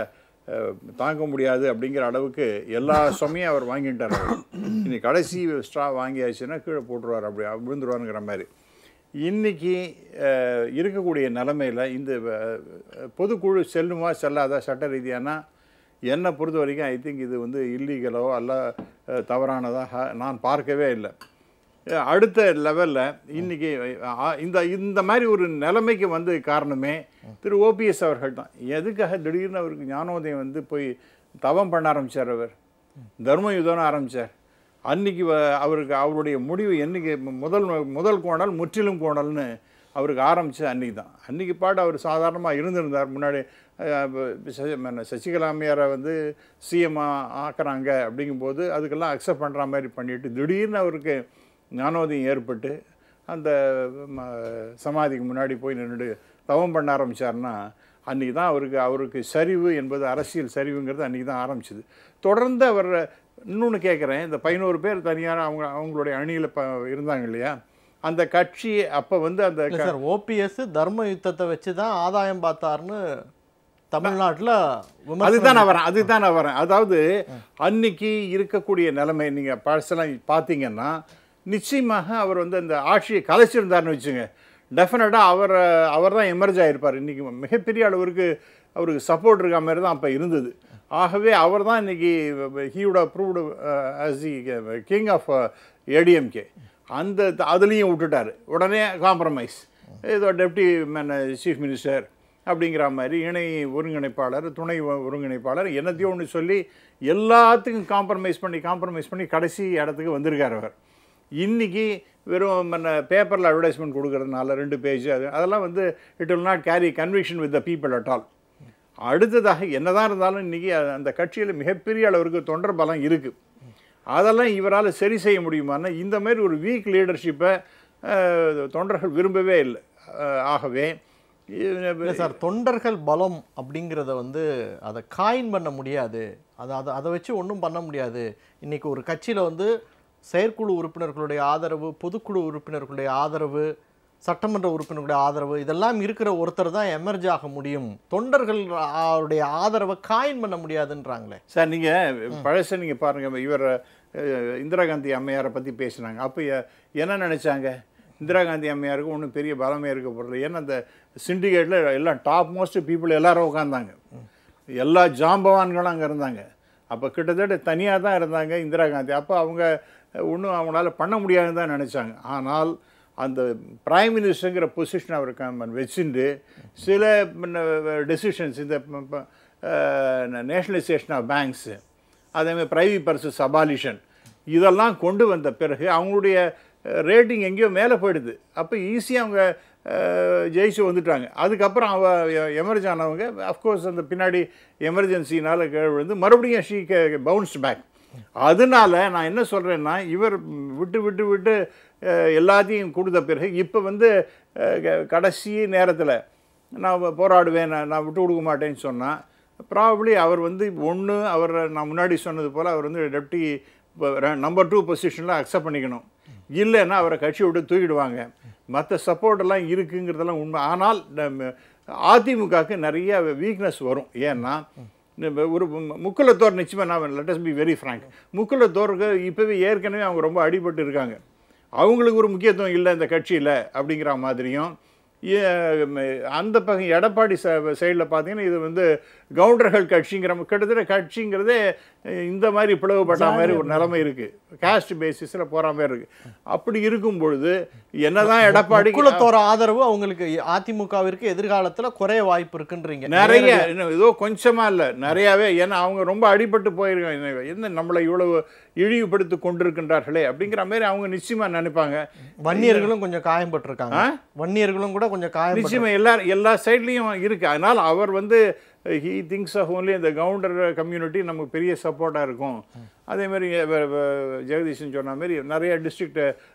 தாங்க முடியாது அப்படிங்கிற அளவுக்கு எல்லா சுமையும் அவர் வாங்கிட்டார் அவர். இனி கடைசி ஸ்ட்ரா வாங்கியாச்சுன்னா கீழே போட்டுருவார் அப்படி விழுந்துருவாருங்கிற மாதிரி இன்னைக்கு அஹ், இருக்கக்கூடிய நிலமையில் இந்த அஹ், பொதுக்குழு செல்லுமா செல்லாதா சட்ட ரீதியானா என்னை பொறுத்த வரைக்கும் ஐ திங்க் இது வந்து இல்லீகலோ அல்ல அஹ், தவறானதாக நான் பார்க்கவே இல்லை அஹ், அடுத்த லெவலில் இன்னைக்கு அஹ், இந்த இந்த மாதிரி ஒரு நிலைமைக்கு வந்து காரணமே திரு ஓபிஎஸ் அவர்கள் தான் எதுக்காக திடீர்னு அவருக்கு ஞானோதயம் வந்து போய் தவம் பண்ண ஆரம்பிச்சார் அவர் தர்ம யுதம்னு ஆரம்பித்தார் அன்னைக்கு வ- அவருக்கு அவருடைய முடிவு என்னைக்கு மு- முதல் முதல் கோணல் முற்றிலும் கோணல்னு அவருக்கு ஆரம்பிச்சது அன்னைக்கு தான் அன்னைக்கு பாட்டு அவர் சாதாரணமாக இருந்திருந்தார் முன்னாடி அஹ், ப- ச- மன்ன சசிகலா அம்மையாரை வந்து சிஎம் ஆக்குறாங்க அப்படிங்கும்போது அதுக்கெல்லாம் அக்செப்ட் பண்ணுற மாதிரி பண்ணிட்டு திடீர்னு அவருக்கு ஞானோதயம் ஏற்பட்டு அந்த ம, சமாதிக்கு முன்னாடி போய் நின்றுட்டு தவம் பண்ண ஆரம்பிச்சாருன்னா அன்றைக்கி தான் அவருக்கு அவருக்கு சரிவு என்பது அரசியல் சரிவுங்கிறது அன்றைக்கி தான் ஆரம்பிச்சது தொடர்ந்து அவர் இன்னொன்று கேட்குறேன் இந்த பதினோரு பேர் தனியாக அவங்க அவங்களுடைய அணியில் ப இருந்தாங்க இல்லையா அந்த கட்சி அப்போ வந்து அந்த இல்லை க- சார் ஓபிஎஸ் தர்ம யுத்தத்தை வச்சு தான் ஆதாயம் பார்த்தாருன்னு தமிழ்நாட்டில் அதுதான் நான் வரேன் அதுதான் நான் வரேன் அதாவது அன்னைக்கு இருக்கக்கூடிய நிலைமை நீங்கள் பழசெல்லாம் பார்த்தீங்கன்னா நிச்சயமாக அவர் வந்து அந்த ஆட்சியை கலைச்சிருந்தாருன்னு வச்சுங்க டெஃபினட்டாக அவர் அவர் தான் எமர்ஜ் ஆகிருப்பார் இன்றைக்கி மிகப்பெரிய அளவிற்கு அவருக்கு சப்போர்ட் இருக்க மாதிரி தான் அப்போ இருந்தது ஆகவே அவர் தான் இன்றைக்கி he would approved as the king of ADMK அந்த அதுலேயும் விட்டுட்டார் உடனே காம்ப்ரமைஸ் ஏதோ டெப்டி சீஃப் மினிஸ்டர் அப்படிங்கிற மாதிரி இணை ஒருங்கிணைப்பாளர் துணை ஒ- ஒருங்கிணைப்பாளர் என்னத்தையும் ஒன்று சொல்லி எல்லாத்துக்கும் காம்ப்ரமைஸ் பண்ணி காம்ப்ரமைஸ் பண்ணி கடைசி இடத்துக்கு வந்திருக்கார் அவர் இன்னைக்கு வெறும் பேப்பரில் அட்வர்டைஸ்மெண்ட் கொடுக்கறதுனால ரெண்டு பேஜ் அது அதெல்லாம் வந்து it will not carry conviction with the people at all அடுத்ததாக என்னதான் இருந்தாலும் இன்றைக்கி அந்த கட்சியில் மிகப்பெரிய அளவிற்கு தொண்டர் பலம் இருக்குது அதெல்லாம் இவரால் சரி செய்ய முடியுமான்னா இந்த மாதிரி ஒரு வீக் லீடர்ஷிப்பை தொண்டர்கள் விரும்பவே இல்லை அஹ், ஆகவே இல்லை சார் தொண்டர்கள் பலம் அப்படிங்கிறத வந்து அதை காயின் பண்ண முடியாது அதை அதை அதை வச்சு ஒன்றும் பண்ண முடியாது இன்னைக்கு ஒரு கட்சியில் வந்து செயற்குழு உறுப்பினர்களுடைய ஆதரவு பொதுக்குழு உறுப்பினர்களுடைய ஆதரவு சட்டமன்ற உறுப்பினர்களுடைய ஆதரவு இதெல்லாம் இருக்கிற ஒருத்தர் தான் எமர்ஜ் ஆக முடியும் தொண்டர்கள் அவருடைய ஆதரவை காயின் பண்ண முடியாதுன்றாங்களே சார் நீங்கள் பழச நீங்கள் பாருங்கள் இவர் அஹ், இந்திரா காந்தி அம்மையாரை பற்றி பேசினாங்க அப்போ என்ன நினச்சாங்க இந்திரா காந்தி அம்மையாருக்கு ஒன்றும் பெரிய பலமே இருக்க போகிறது ஏன்னா அந்த சிண்டிகேட்டில் எல்லாம் டாப் மோஸ்ட் பீப்புள் எல்லாரும் உட்காந்தாங்க எல்லா ஜாம்பவான்களும் அங்கே இருந்தாங்க அப்போ கிட்டத்தட்ட தனியாக தான் இருந்தாங்க இந்திரா காந்தி அப்போ அவங்க ஒன்றும் அவங்களால பண்ண முடியாதுன்னு தான் நினச்சாங்க ஆனால் அந்த பிரைம் மினிஸ்டருங்கிற பொசிஷன் அவர் க- வச்சுட்டு சில டெசிஷன்ஸ் இந்த நேஷனலைசேஷன் ஆஃப் பேங்க்ஸு அதேமாதிரி ப்ரைவேட் பர்சஸ் அபாலிஷன் இதெல்லாம் கொண்டு வந்த பிறகு அவங்களுடைய ரேட்டிங் எங்கேயோ மேலே போயிடுது அப்போ ஈஸியாக அவங்க அஹ், ஜெயிச்சு வந்துட்டாங்க அதுக்கப்புறம் அவ எமர்ஜ் ஆனவங்க அஃப்கோர்ஸ் அந்த பின்னாடி எமர்ஜென்சினால் விழுந்து மறுபடியும் ஷீ பவுன்ஸ்ட் பேக் அதனால நான் என்ன சொல்கிறேன்னா இவர் விட்டு விட்டு விட்டு அஹ், எல்லாத்தையும் கொடுத்த பிறகு இப்போ வந்து அஹ், க- கடைசி நேரத்தில் நான் போராடுவேன் நான் நான் விட்டு கொடுக்க மாட்டேன்னு சொன்னால் ப்ராபப்ளி அவர் வந்து ஒன்று அவர் நான் முன்னாடி சொன்னது போல் அவர் வந்து டெப்டி நம்பர் டூ பொசிஷனில் அக்செப்ட் பண்ணிக்கணும் இல்லைன்னா அவரை கட்சி விட்டு தூக்கிடுவாங்க மற்ற சப்போர்ட் எல்லாம் இருக்குங்கிறதெல்லாம் உண்மை ஆனால் நம்ம அதிமுகவுக்கு நிறைய வீக்னஸ் வரும் ஏன்னா இந்த ஒரு மு- முக்குலத்தோர் நிச்சயமாக நான் லெட்டஸ் பி வெரி ஃப்ராங்க் முக்குலத்தோருக்கு இப்போவே ஏற்கனவே அவங்க ரொம்ப அடிபட்டு இருக்காங்க அவங்களுக்கு ஒரு முக்கியத்துவம் இல்லை இந்த கட்சியில் அப்படிங்கிற மாதிரியும் ஏ- ம- அந்த பக்கம் எடப்பாடி ச சைடில் பார்த்தீங்கன்னா இது வந்து கவுண்டர்கள் கட்சிங்கிற கிட்டத்தட்ட கட்சிங்கிறதே அஹ், இந்த மாதிரி பிளவுபட்ட மாதிரி ஒரு நிலைமை இருக்கு காஸ்ட் பேசிஸில் போகிற மாதிரி இருக்கு அப்படி இருக்கும் பொழுது என்னதான் எடப்பாடி குலத்தோர ஆதரவு அவங்களுக்கு அதிமுகவிற்கு எதிர்காலத்துல குறைய வாய்ப்பு இருக்குன்றீங்க நிறைய இன்னும் ஏதோ கொஞ்சமா இல்ல நிறையாவே ஏன்னா அவங்க ரொம்ப அடிபட்டு போயிருக்காங்க என்ன நம்மளை இவ்வளவு இழிவுபடுத்தி கொண்டிருக்கின்றார்களே அப்படிங்கிற மாதிரி அவங்க நிச்சயமா நினைப்பாங்க வன்னியர்களும் கொஞ்சம் காயம்பட்டிருக்காங்க ஆ? வன்னியர்களும் கூட கொஞ்சம் காயம்பட்டு நிச்சயமா எல்லா எல்லா சைட்லேயும் இருக்கு அதனால் அவர் வந்து ஹீ திங்ஸ் ஆஃப் ஓன்லி இந்த கவுண்டர் கம்யூனிட்டி நமக்கு பெரிய சப்போர்ட்டாக இருக்கும் அதே மாதிரி வ- வ- ஜெகதீஷன் சொன்ன மாதிரி நிறைய டிஸ்ட்ரிக்ட்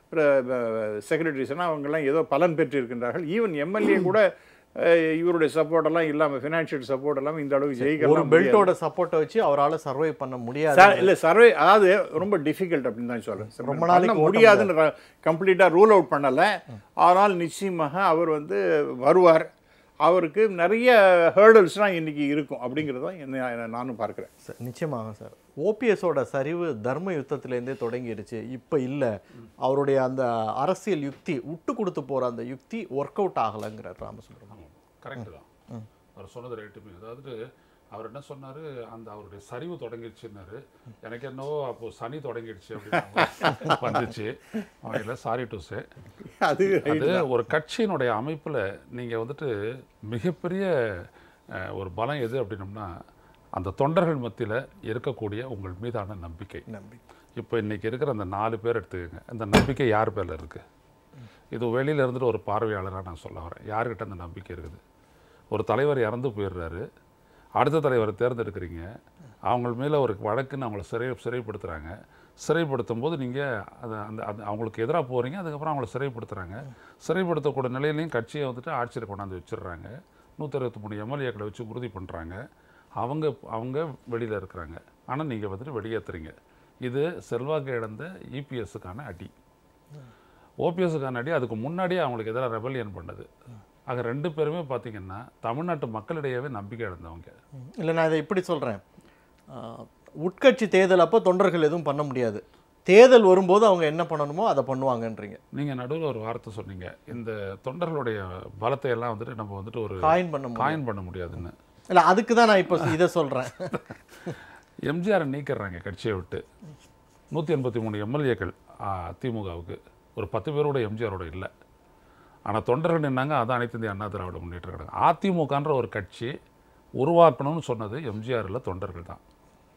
செக்ரட்டரிஸ்னால் அவங்கெல்லாம் ஏதோ பலன் பெற்று இருக்கின்றார்கள் ஈவன் எம்எல்ஏ கூட அஹ், இவருடைய சப்போர்ட் எல்லாம் இல்லாமல் ஃபினான்ஷியல் சப்போர்ட் எல்லாம் இந்த அளவுக்கு ஒரு ஜெயிக்கலாம் பெல்ட்டோட சப்போர்ட்டை வச்சு அவரால சர்வை பண்ண முடியாது சார் இல்லை சர்வே அதாவது ரொம்ப டிஃபிகல்ட் அப்படின்னு தான் சொல்றேன் ரொம்ப நாளைக்கு பண்ண ஓட்ட முடியாதுன்னு கம்ப்ளீட்டாக ரூல் அவுட் பண்ணலை ஆனால் நிச்சயமாக அவர் வந்து வருவார் அவருக்கு நிறைய ஹேர்டல்ஸ்லாம் இன்னைக்கு இருக்கும் அப்படிங்கிறது தான் என்ன நானும் பார்க்குறேன் சார் நிச்சயமாக சார் ஓபிஎஸோட சரிவு தர்ம யுத்தத்திலேருந்தே தொடங்கிடுச்சு இப்போ இல்லை அவருடைய அந்த அரசியல் யுக்தி விட்டு கொடுத்து போகிற அந்த யுக்தி ஒர்க் அவுட் ஆகலைங்கிறார் ராமசுப்ரமணியம் கரெக்டு தான் அவர் சொன்னது ரைட்டுமே அதாவது அவர் என்ன சொன்னாரு அந்த அவருடைய சரிவு தொடங்கிடுச்சுன்னாரு எனக்கு என்னவோ அப்போ சனி தொடங்கிடுச்சு அப்படின்னு வந்துச்சு அவன் இல்லை சாரி டு சே அது அது ஒரு கட்சியினுடைய அமைப்புல நீங்க வந்துட்டு மிகப்பெரிய அஹ், ஒரு பலம் எது அப்படின்னம்னா அந்த தொண்டர்கள் மத்தியில இருக்கக்கூடிய உங்கள் மீதான நம்பிக்கை நம்பி இப்போ இன்னைக்கு இருக்கிற அந்த நாலு பேர் எடுத்துக்கங்க இந்த நம்பிக்கை யார் பேர்ல இருக்கு இது வெளியில இருந்துட்டு ஒரு பார்வையாளராக நான் சொல்ல வரேன் யாருக்கிட்ட அந்த நம்பிக்கை இருக்குது ஒரு தலைவர் இறந்து போயிடுறாரு அடுத்த தலைவரை தேர்ந்தெடுக்கிறீங்க அவங்க மேலே ஒரு வழக்குன்னு அவங்கள சிறை சிறைப்படுத்துகிறாங்க சிறைப்படுத்தும் போது நீங்கள் அதை அந்த அந்த அவங்களுக்கு எதிராக போகிறீங்க அதுக்கப்புறம் அவங்கள சிறைப்படுத்துகிறாங்க சிறைப்படுத்தக்கூடிய நிலையிலையும் கட்சியை வந்துட்டு ஆட்சியில் கொண்டாந்து வச்சிடுறாங்க நூற்றி அறுபத்தி மூணு எம்எல்ஏக்களை வச்சு உறுதி பண்ணுறாங்க அவங்க அவங்க வெளியில் இருக்கிறாங்க ஆனால் நீங்கள் வந்துட்டு வெளியேற்றுறீங்க இது செல்வாக்கு இழந்த இபிஎஸ்ஸுக்கான அடி ஓபிஎஸ்ஸுக்கான அடி அதுக்கு முன்னாடியே அவங்களுக்கு எதிராக ரெபல்லியன் பண்ணது ஆக ரெண்டு பேருமே பார்த்தீங்கன்னா தமிழ்நாட்டு மக்களிடையவே நம்பிக்கை இழந்தவங்க இல்லை நான் இதை இப்படி சொல்கிறேன் உட்கட்சி தேர்தல் அப்போ தொண்டர்கள் எதுவும் பண்ண முடியாது தேர்தல் வரும்போது அவங்க என்ன பண்ணணுமோ அதை பண்ணுவாங்கன்றீங்க நீங்கள் நடுவில் ஒரு வார்த்தை சொன்னீங்க இந்த தொண்டர்களுடைய பலத்தை எல்லாம் வந்துட்டு நம்ம வந்துட்டு ஒரு காயின் பண்ண முடியும் காயின் பண்ண முடியாதுன்னு இல்லை அதுக்கு தான் நான் இப்போ இதை சொல்கிறேன் எம்ஜிஆரை நீக்கிடுறாங்க கட்சியை விட்டு நூற்றி எண்பத்தி மூணு எம்எல்ஏக்கள் திமுகவுக்கு ஒரு பத்து பேரோட எம்ஜிஆரோட இல்லை ஆனால் தொண்டர்கள் நின்னாங்க அதான் அனைத்து இந்திய அண்ணா திராவிட முன்னேற்ற கழகம் அதிமுகன்ற ஒரு கட்சி உருவாக்கணும்னு சொன்னது எம்ஜிஆரில் தொண்டர்கள் தான்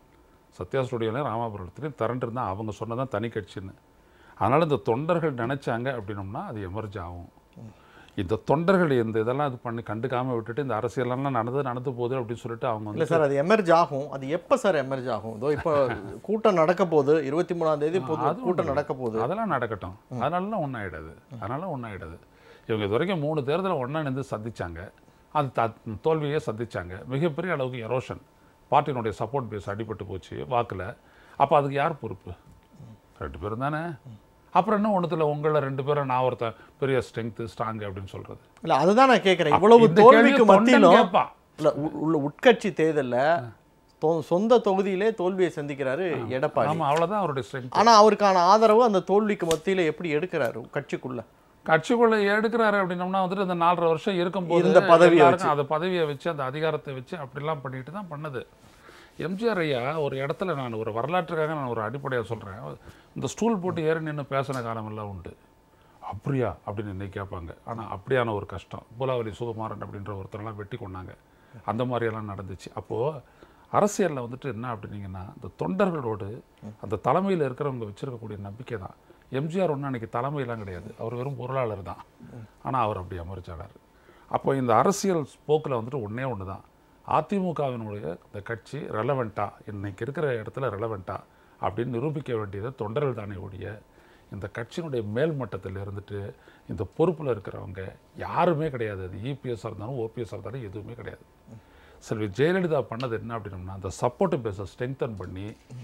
சத்யா ஸ்டுடியோலையும் ராமாபுரத்துலையும் திரண்டு தான் அவங்க சொன்னதான் தனி கட்சின்னு அதனால் இந்த தொண்டர்கள் நினைச்சாங்க அப்படின்னோம்னா அது எமர்ஜ் ஆகும் இந்த தொண்டர்கள் இந்த இதெல்லாம் இது பண்ணி கண்டுக்காம விட்டுட்டு இந்த அரசியலெல்லாம் நடந்து நடந்து போகுது அப்படின்னு சொல்லிட்டு அவங்க இல்லை வந்து சார் அது எமர்ஜ் ஆகும் அது எப்போ சார் எமர்ஜ் ஆகும் இதோ இப்போ கூட்டம் நடக்க போகுது இருபத்தி மூணாம் தேதி பொது அது கூட்டம் ஒண்ணு. நடக்க போகுது அதெல்லாம் நடக்கட்டும் அதனாலலாம் ஒன்றும் ஆகிடாது அதனால ஒன்றும் ஆகிடாது இவங்க இது வரைக்கும் மூணு தேர்தலை ஒன்றா நின்று சந்திச்சாங்க அது த தோல்வியே சந்திச்சாங்க மிகப்பெரிய அளவுக்கு எரோஷன் பார்ட்டியினுடைய சப்போர்ட் பேஸ் அடிபட்டு போச்சு வாக்கில் அப்போ அதுக்கு யார் பொறுப்பு ரெண்டு பேரும் தானே அப்புறம் என்ன ஒன்றுத்துல உங்களை ரெண்டு பேரும் நான் ஒருத்தன் பெரிய ஸ்ட்ரென்த்து ஸ்ட்ராங் அப்படின்னு சொல்கிறது இல்லை அதுதான் நான் கேட்குறேன் இவ்வளவு இந்த தோல்விக்கு கேள்வியை தொண்டன் மத்தியிலும் கேட்பான். இல்லை உள்ள உட்கட்சி தேர்தலில் தொ- சொந்த தொகுதியிலே தோல்வியை சந்திக்கிறாரு எடப்பாடி ஆமாம் அவ்வளோதான் அவருடைய ஸ்ட்ரென்த் ஆனா அவருக்கான ஆதரவு அந்த தோல்விக்கு மத்தியில எப்படி எடுக்கிறாரு கட்சிக்குள்ள கட்சிக்குள்ள எடுக்கிறாரு அப்படின்னம்னா வந்துட்டு அந்த நாலரை வருஷம் இருக்கும்போது இருந்த பதவியை எல்லாருக்கும் அந்த பதவியை வச்சு அந்த அதிகாரத்தை வச்சு அப்படிலாம் பண்ணிட்டு தான் பண்ணது எம்ஜிஆர் ஐயா ஒரு இடத்துல நான் ஒரு வரலாற்றுக்காக நான் ஒரு அடிப்படையாக சொல்கிறேன் இந்த ஸ்டூல் போட்டு ஏறி நின்று பேசின காலமெல்லாம் உண்டு அப்படியா அப்படின்னு இன்னைக்கு கேட்பாங்க ஆனால் அப்படியான ஒரு கஷ்டம் பூலாவலி சுகுமாரன் அப்படின்ற ஒருத்தரெல்லாம் வெட்டி கொண்டாங்க அந்த மாதிரியெல்லாம் நடந்துச்சு அப்போது அரசியலில் வந்துட்டு என்ன அப்படின்னீங்கன்னா இந்த தொண்டர்களோடு அந்த தலைமையில் இருக்கிறவங்க வச்சிருக்கக்கூடிய நம்பிக்கை தான் எம்ஜிஆர் ஒன்றும் அன்றைக்கி தலைமையெல்லாம் கிடையாது அவர் வெறும் பொருளாளர் தான் ஆனால் அவர் அப்படி அமர்ச்சாடார் அப்போ இந்த அரசியல் போக்கில் வந்துட்டு ஒன்றே ஒன்று தான் அதிமுகவினுடைய இந்த கட்சி ரெலவெண்ட்டாக இன்னைக்கு இருக்கிற இடத்துல ரெலவெண்ட்டாக அப்படின்னு நிரூபிக்க வேண்டியது தொண்டர்கள் தானே ஒழிய இந்த கட்சியினுடைய மேல்மட்டத்தில் இருந்துட்டு இந்த பொறுப்பில் இருக்கிறவங்க யாருமே கிடையாது அது இபிஎஸ்ஸாக இருந்தாலும் ஓபிஎஸ்ஸாக இருந்தாலும் எதுவுமே கிடையாது செல்வி ஜெயலலிதா பண்ணது என்ன அப்படின்னம்னா அந்த சப்போர்ட் பேஸை ஸ்ட்ரெங்தன் பண்ணி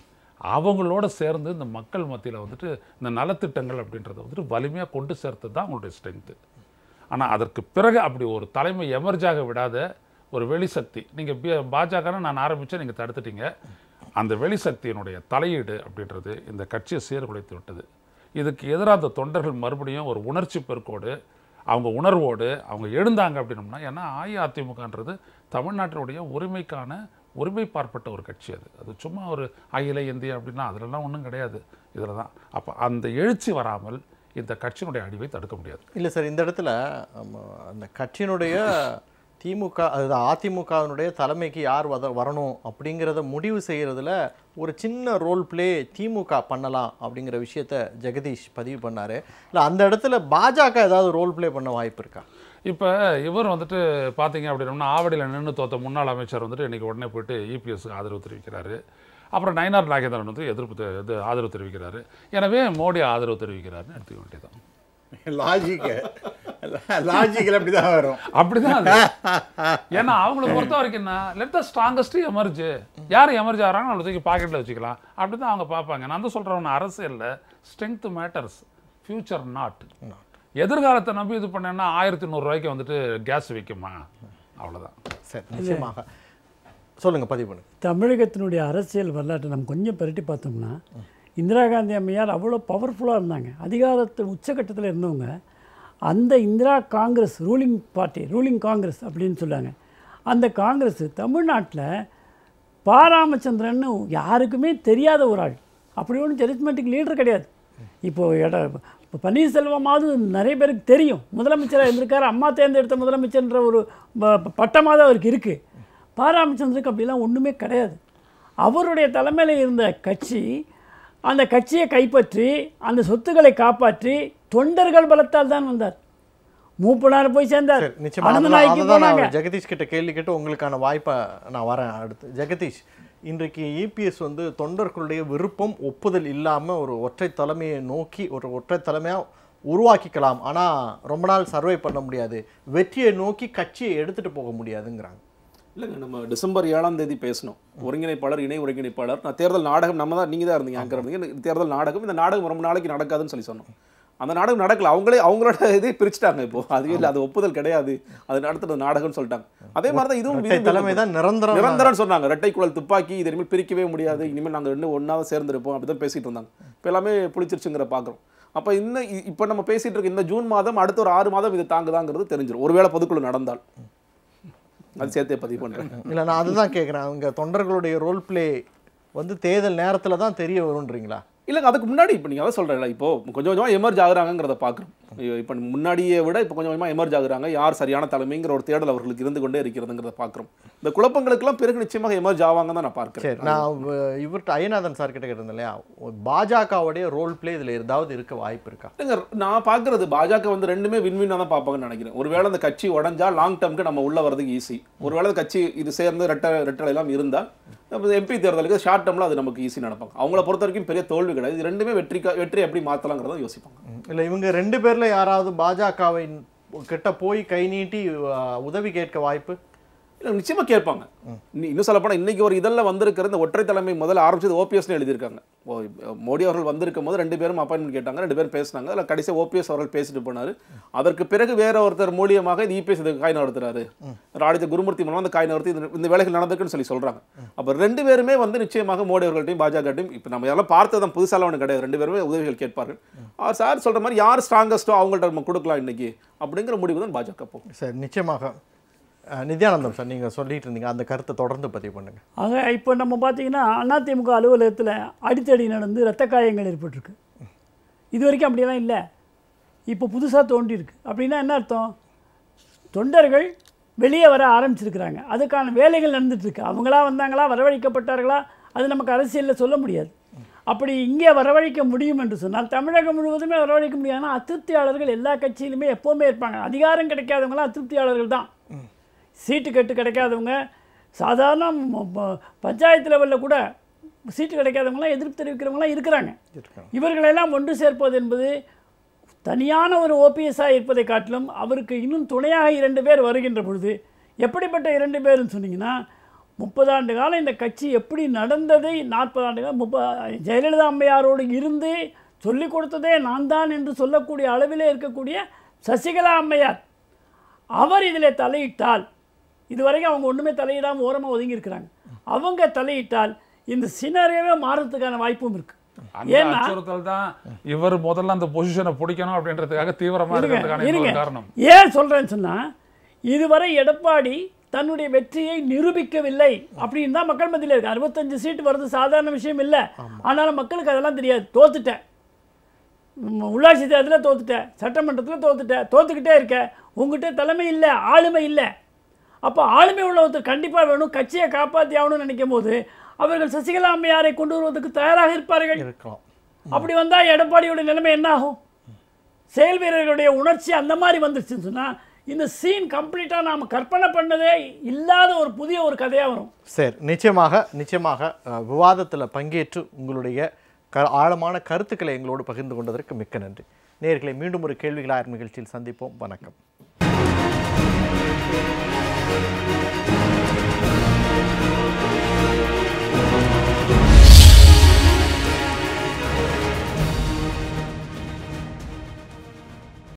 அவங்களோட சேர்ந்து இந்த மக்கள் மத்தியில் வந்துட்டு இந்த நலத்திட்டங்கள் அப்படின்றத வந்துட்டு வலிமையாக கொண்டு சேர்த்தது தான் அவங்களுடைய ஸ்ட்ரென்த்து ஆனால் அதற்கு பிறகு அப்படி ஒரு தலைமை எமர்ஜாக விடாத ஒரு வெளிசக்தி நீங்கள் பி பாஜகன்னு நான் ஆரம்பித்தேன் நீங்கள் தடுத்துட்டீங்க அந்த வெளிசக்தியினுடைய தலையீடு அப்படின்றது இந்த கட்சியை சீர்குலைத்து விட்டது இதுக்கு எதிராக அந்த தொண்டர்கள் மறுபடியும் ஒரு உணர்ச்சி பெருக்கோடு அவங்க உணர்வோடு அவங்க எழுந்தாங்க அப்படின்னம்னா ஏன்னா அஇஅதிமுகன்றது தமிழ்நாட்டினுடைய உரிமைக்கான உரிமைப்பாற்பட்ட ஒரு கட்சி அது அது சும்மா ஒரு அகில இந்திய அப்படின்னா அதிலெல்லாம் ஒன்றும் கிடையாது இதில் தான் அப்போ அந்த எழுச்சி வராமல் இந்த கட்சியினுடைய அழிவை தடுக்க முடியாது இல்லை சார் இந்த இடத்துல ஆமா, அந்த கட்சியினுடைய திமுக அது அதிமுகவினுடைய தலைமைக்கு யார் வத வரணும் அப்படிங்கிறத முடிவு செய்கிறதுல ஒரு சின்ன ரோல் ப்ளே திமுக பண்ணலாம் அப்படிங்கிற விஷயத்த ஜெகதீஷ் பதிவு பண்ணாரு இல்லை அந்த இடத்துல பாஜக ஏதாவது ரோல் ப்ளே பண்ண வாய்ப்பு இருக்கா இப்போ இவர் வந்துட்டு பார்த்தீங்க அப்படின்னா ஆவடியில் நின்று தோத்த முன்னாள் அமைச்சர் வந்துட்டு இன்னைக்கு உடனே போயிட்டு இபிஎஸ்க்கு ஆதரவு தெரிவிக்கிறாரு அப்புறம் நயனார் நாகேந்திரன் வந்து எதிர்ப்பு தெ- இது ஆதரவு தெரிவிக்கிறாரு எனவே மோடி ஆதரவு தெரிவிக்கிறாருன்னு எடுத்துக்க வேண்டியதான் லாஜிக்கு லாஜிக்கில் அப்படி தான் வரும் அப்படிதான் அது. ஏன்னா அவங்கள பொறுத்த வரைக்கும் என்ன லெட் த ஸ்ட்ராங்கஸ்ட் எமர்ஜ் யார் எமர்ஜ் ஆகிறாங்க அவளை தூக்கி பாக்கெட்டில் வச்சுக்கலாம் அப்படி தான் அவங்க பார்ப்பாங்க நான் தான் சொல்கிறேன் அரசியலில் ஸ்ட்ரென்த் மேட்டர்ஸ் ஃபியூச்சர் நாட் எதிர்காலத்தை நம்பி இது பண்ணேன்னா ஆயிரத்தி நூறுரூவாய்க்கு வந்துட்டு கேஸ் விற்குமா அவ்வளோதான் சரி நிச்சயமாக சொல்லுங்க பதிவு பண்ணுங்க தமிழகத்தினுடைய அரசியல் வரலாற்றை நம்ம கொஞ்சம் பெரட்டி பார்த்தோம்னா இந்திரா காந்தி அம்மையார் அவ்வளோ பவர்ஃபுல்லாக இருந்தாங்க அதிகாரத்து உச்சக்கட்டத்தில் இருந்தவங்க அந்த Indira Congress ruling party ruling Congress அப்படின்னு சொல்லாங்க அந்த காங்கிரஸ் தமிழ்நாட்டில் பா ராமச்சந்திரன் யாருக்குமே தெரியாத ஒரு ஆள் அப்படி ஒன்றும் ஜட்மெண்ட்டுக்கு லீடர் கிடையாது இப்போது இட இப்போ பன்னீர்செல்வமாவது நிறைய பேருக்கு தெரியும் முதலமைச்சராக இருந்திருக்காரு அம்மா தேர்ந்தெடுத்த முதலமைச்சர்ன்ற ஒரு ப- ப- பட்டமாக அவருக்கு இருக்குது பா ராமச்சந்திரனுக்கு அப்படிலாம் ஒன்றுமே கிடையாது அவருடைய தலைமையில் இருந்த கட்சி அந்த கட்சியை கைப்பற்றி அந்த சொத்துக்களை காப்பாற்றி தொண்டர்கள் பலத்தால் தான் வந்தார் மூப்பனார் போய் சேர்ந்தார் சரி நிச்சயமா அனந்த அதுதான் நாய்க்கு அதுதான் போனாங்க நான் ஜெகதீஷ் கிட்ட கேள்வி கேட்டு உங்களுக்கான வாய்ப்பை நான் வரேன் அடுத்து ஜெகதீஷ் இன்றைக்கு இபிஎஸ் வந்து தொண்டர்களுடைய விருப்பம் ஒப்புதல் இல்லாமல் ஒரு ஒற்றை தலைமையை நோக்கி ஒரு ஒற்றை தலைமையாக உருவாக்கிக்கலாம் ஆனால் ரொம்ப நாள் சர்வை பண்ண முடியாது வெற்றியை நோக்கி கட்சியை எடுத்துட்டு போக முடியாதுங்கிறாங்க இல்லைங்க நம்ம டிசம்பர் ஏழாம் தேதி பேசணும் ஒருங்கிணைப்பாளர் இணை ஒருங்கிணைப்பாளர் நான் தேர்தல் நாடகம் நம்ம தான் நீங்கள் தான் இருந்தீங்க ஆங்கர் இருந்தீங்க இந்த தேர்தல் நாடகம் இந்த நாடகம் ரொம்ப நாளைக்கு நடக்காதுன்னு சொல்லி சொன்னோம் அந்த நாடகம் நடக்கல அவங்களே அவங்களோட இதே பிரிச்சுட்டாங்க இப்போ அதுவே இல்லை அது ஒப்புதல் கிடையாது அது நடத்துறது நாடகம்னு சொல்லிட்டாங்க அதே மாதிரி தான் இதுவும் இரட்டை தலைமை தான் நிரந்தரம் நிரந்தரம் சொன்னாங்க ரெட்டை குழல் துப்பாக்கி இது இனிமேல் பிரிக்கவே முடியாது இனிமேல் நாங்கள் ரெண்டு ஒன்றா சேர்ந்துருப்போம் அப்படி தான் பேசிட்டு இருந்தாங்க இப்போ எல்லாமே புளிச்சிருச்சுங்கிற பார்க்குறோம் அப்போ இன்னும் இ- இப்போ நம்ம பேசிட்டு இருக்க இந்த ஜூன் மாதம் அடுத்த ஒரு ஆறு மாதம் இது தாங்குதாங்கிறது தெரிஞ்சிடும் ஒருவேளை பொதுக்குழு நடந்தால் அது சேர்த்தே பதிவு பண்ணுறேன் இல்லை நான் அதுதான் கேட்குறேன் அவங்க தொண்டர்களுடைய ரோல் ப்ளே வந்து தேர்தல் நேரத்தில் தான் தெரிய வரும்ன்றீங்களா இல்லைங்க அதுக்கு முன்னாடி இப்போ நீங்கள் அதான் சொல்கிறேன்ல இப்போ கொஞ்சம் கொஞ்சமாக எமர்ஜ் ஆகுறாங்கிறத பார்க்குறோம் இப்போ முன்னாடியே விட இப்போ கொஞ்சம் கொஞ்சமாக எமர்ஜ் ஆகுறாங்க யார் சரியான தலைமைங்கிற ஒரு தேடல் அவர்களுக்கு இருந்து கொண்டே இருக்கிறதுங்கிறத பார்க்குறோம் இந்த குழப்பங்களுக்கெல்லாம் பிறகு நிச்சயமாக எமர்ஜ் ஆவாங்க தான் நான் பார்க்குறேன் சரி நான் வ- இவர்கிட்ட ஐயநாதன் சார் கிட்ட கேட்டிருந்தேன் இல்லையா பாஜகவுடைய ரோல் ப்ளே இதில் ஏதாவது இருக்க வாய்ப்பு இருக்கா இல்லைங்க நான் பார்க்குறது பாஜக வந்து ரெண்டுமே வின்வின்னாக தான் பார்ப்பாங்கன்னு நினைக்கிறேன் ஒருவேளை அந்த கட்சி உடஞ்சா லாங் டேர்முக்கு நம்ம உள்ள வரதுக்கு ஈஸி ஒருவேளை அந்த கட்சி இது சேர்ந்து ரெட்டை ரெட்டலை எல்லாம் இருந்தால் நம்ம எம்பி தேர்தலுக்கு ஷார்ட் டேர்மில் அது நமக்கு ஈஸி நடப்பாங்க அவங்கள பொறுத்த வரைக்கும் பெரிய தோல்வி கிடையாது இது ரெண்டுமே வெற்றி வெற்றி எப்படி மாற்றலாங்கிறத யோசிப்பாங்க இல்லை இவங்க ரெண்டு பேர்ல யாராவது பாஜகவை கிட்ட போய் கை நீட்டி அ, உதவி கேட்க வாய்ப்பு இல்லை நிச்சயமா கேட்பாங்க இன்னி- இன்னும் சொல்ல போனால் இன்னைக்கு ஒரு இதெல்லாம் வந்திருக்கிற இந்த ஒற்றை தலைமை முதல்ல ஆரம்பிச்சது ஓபிஎஸ்னு எழுதியிருக்காங்க ஓ, மோடி அவர்கள் வந்திருக்கும் போது ரெண்டு பேரும் அப்பாயின்மெண்ட் கேட்டாங்க ரெண்டு பேரும் பேசினாங்க அதில் கடைசியாக ஓபிஎஸ் அவர்கள் பேசிட்டு போனார் அதற்கு பிறகு வேற ஒருத்தர் மூலியமாக இது இபிஎஸ் இதுக்கு காய் நடத்துறாரு ஆடித்த குருமூர்த்தி மூலம் அந்த காய் நடத்தி இந்த- இந்த வேலைகள் நடந்திருக்குன்னு சொல்லி சொல்றாங்க அப்போ ரெண்டு பேருமே வந்து நிச்சயமாக மோடி அவர்கள்ட்டையும் பாஜகட்டையும் இப்போ நம்ம இதெல்லாம் பார்த்ததான் புதுசாலாம் ஒன்று கிடையாது ரெண்டு பேருமே உதவிகள் கேட்பார்கள் அவர் சார் சொல்ற மாதிரி யார் ஸ்ட்ராங்கஸ்ட்டோ அவங்கள்ட்ட நம்ம கொடுக்கலாம் இன்னைக்கு அப்படிங்கிற முடிவு தான் பாஜக போகும் சரி நிச்சயமாக அ, நித்யானந்தம் சார் நீங்கள் சொல்லிட்டு இருந்தீங்க அந்த கருத்தை தொடர்ந்து பதிவு பண்ணுங்க ஆக இப்போ நம்ம பார்த்தீங்கன்னா அதிமுக அலுவலகத்தில் அடித்தடி நடந்து இரத்த காயங்கள் ஏற்பட்டிருக்கு இது வரைக்கும் அப்படியெல்லாம் இல்லை இப்போ புதுசாக தோன்றியிருக்கு அப்படின்னா என்ன அர்த்தம் தொண்டர்கள் வெளியே வர ஆரம்பிச்சிருக்கிறாங்க அதுக்கான வேலைகள் நடந்துட்டுருக்கு அவங்களா வந்தாங்களா வரவழைக்கப்பட்டார்களா அது நமக்கு அரசியலில் சொல்ல முடியாது அப்படி இங்கே வரவழைக்க முடியும் என்று சொன்னால் தமிழகம் முழுவதுமே வரவழைக்க முடியாது ஆனால் அதிருப்தியாளர்கள் எல்லா கட்சியிலுமே எப்போவுமே இருப்பாங்க அதிகாரம் கிடைக்காதவங்களாம் அதிருப்தியாளர்கள் தான் சீட்டு கட்டு கிடைக்காதவங்க சாதாரண ம- ம- பஞ்சாயத்து லெவலில் கூட சீட்டு கிடைக்காதவங்களாம் எதிர்ப்பு தெரிவிக்கிறவங்களாம் இருக்கிறாங்க இருக்காங்க. இவர்களெல்லாம் ஒன்று சேர்ப்பது என்பது தனியான ஒரு ஓபிஎஸ்ஸாக இருப்பதை காட்டிலும் அவருக்கு இன்னும் துணையாக இரண்டு பேர் வருகின்ற பொழுது எப்படிப்பட்ட இரண்டு பேர்னு சொன்னீங்கன்னா முப்பது ஆண்டு காலம் இந்த கட்சி எப்படி நடந்ததை நாற்பது ஆண்டு காலம் முப்ப ஜெயலலிதா அம்மையாரோடு இருந்து சொல்லிக் கொடுத்ததே நான் தான் என்று சொல்லக்கூடிய அளவிலே இருக்கக்கூடிய சசிகலா அம்மையார் அவர் இதில் தலையிட்டால் இதுவரைக்கும் அவங்க ஒன்றுமே தலையிடாமல் ஓரமாக ஒதுங்கி இருக்கிறாங்க அவங்க தலையிட்டால் இந்த சினரவே மாறதுக்கான வாய்ப்பும் இருக்குது அந்த ஏன்னா அச்சுறுத்தல் தான் இவர் முதல்ல அந்த பொசிஷனை பிடிக்கணும் அப்படின்றதுக்காக தீவிரமா இருக்கிறதுக்கான இருங்க இன்னொரு காரணம் ஏன் சொல்கிறேன்னு சொன்னால் இதுவரை எடப்பாடி தன்னுடைய வெற்றியை நிரூபிக்கவில்லை அப்படின்னு தான் மக்கள் மத்தியில் இருக்கு அறுபத்தஞ்சு சீட்டு வர்றது சாதாரண விஷயம் இல்லை ஆனாலும் மக்களுக்கு அதெல்லாம் தெரியாது தோத்துட்டேன் உம், உள்ளாட்சி தேர்தலில் தோத்துட்டேன் சட்டமன்றத்தில் தோத்துட்டேன் தோத்துக்கிட்டே இருக்க உங்ககிட்ட தலைமை இல்லை ஆளுமை இல்லை அப்போ ஆளுமை உள்ள ஒருத்தர் கண்டிப்பாக வேணும் கட்சியை காப்பாற்றி ஆகணும்னு நினைக்கும் போது அவர்கள் சசிகலா அம்மையாரை கொண்டு வருவதற்கு தயாராக இருப்பார்கள் இருக்கலாம் அப்படி வந்தால் எடப்பாடியோட நிலைமை என்ன ஆகும் செயல் வீரர்களுடைய உணர்ச்சி அந்த மாதிரி வந்துருச்சுன்னு சொன்னால் இந்த சீன் கம்ப்ளீட்டாக நாம் கற்பனை பண்ணதே இல்லாத ஒரு புதிய ஒரு கதையாக வரும் சரி நிச்சயமாக நிச்சயமாக விவாதத்தில் பங்கேற்று உங்களுடைய க ஆழமான கருத்துக்களை எங்களோடு பகிர்ந்து கொண்டதற்கு மிக்க நன்றி நேர்களை மீண்டும் ஒரு கேள்விகளார் நிகழ்ச்சியில் சந்திப்போம் வணக்கம்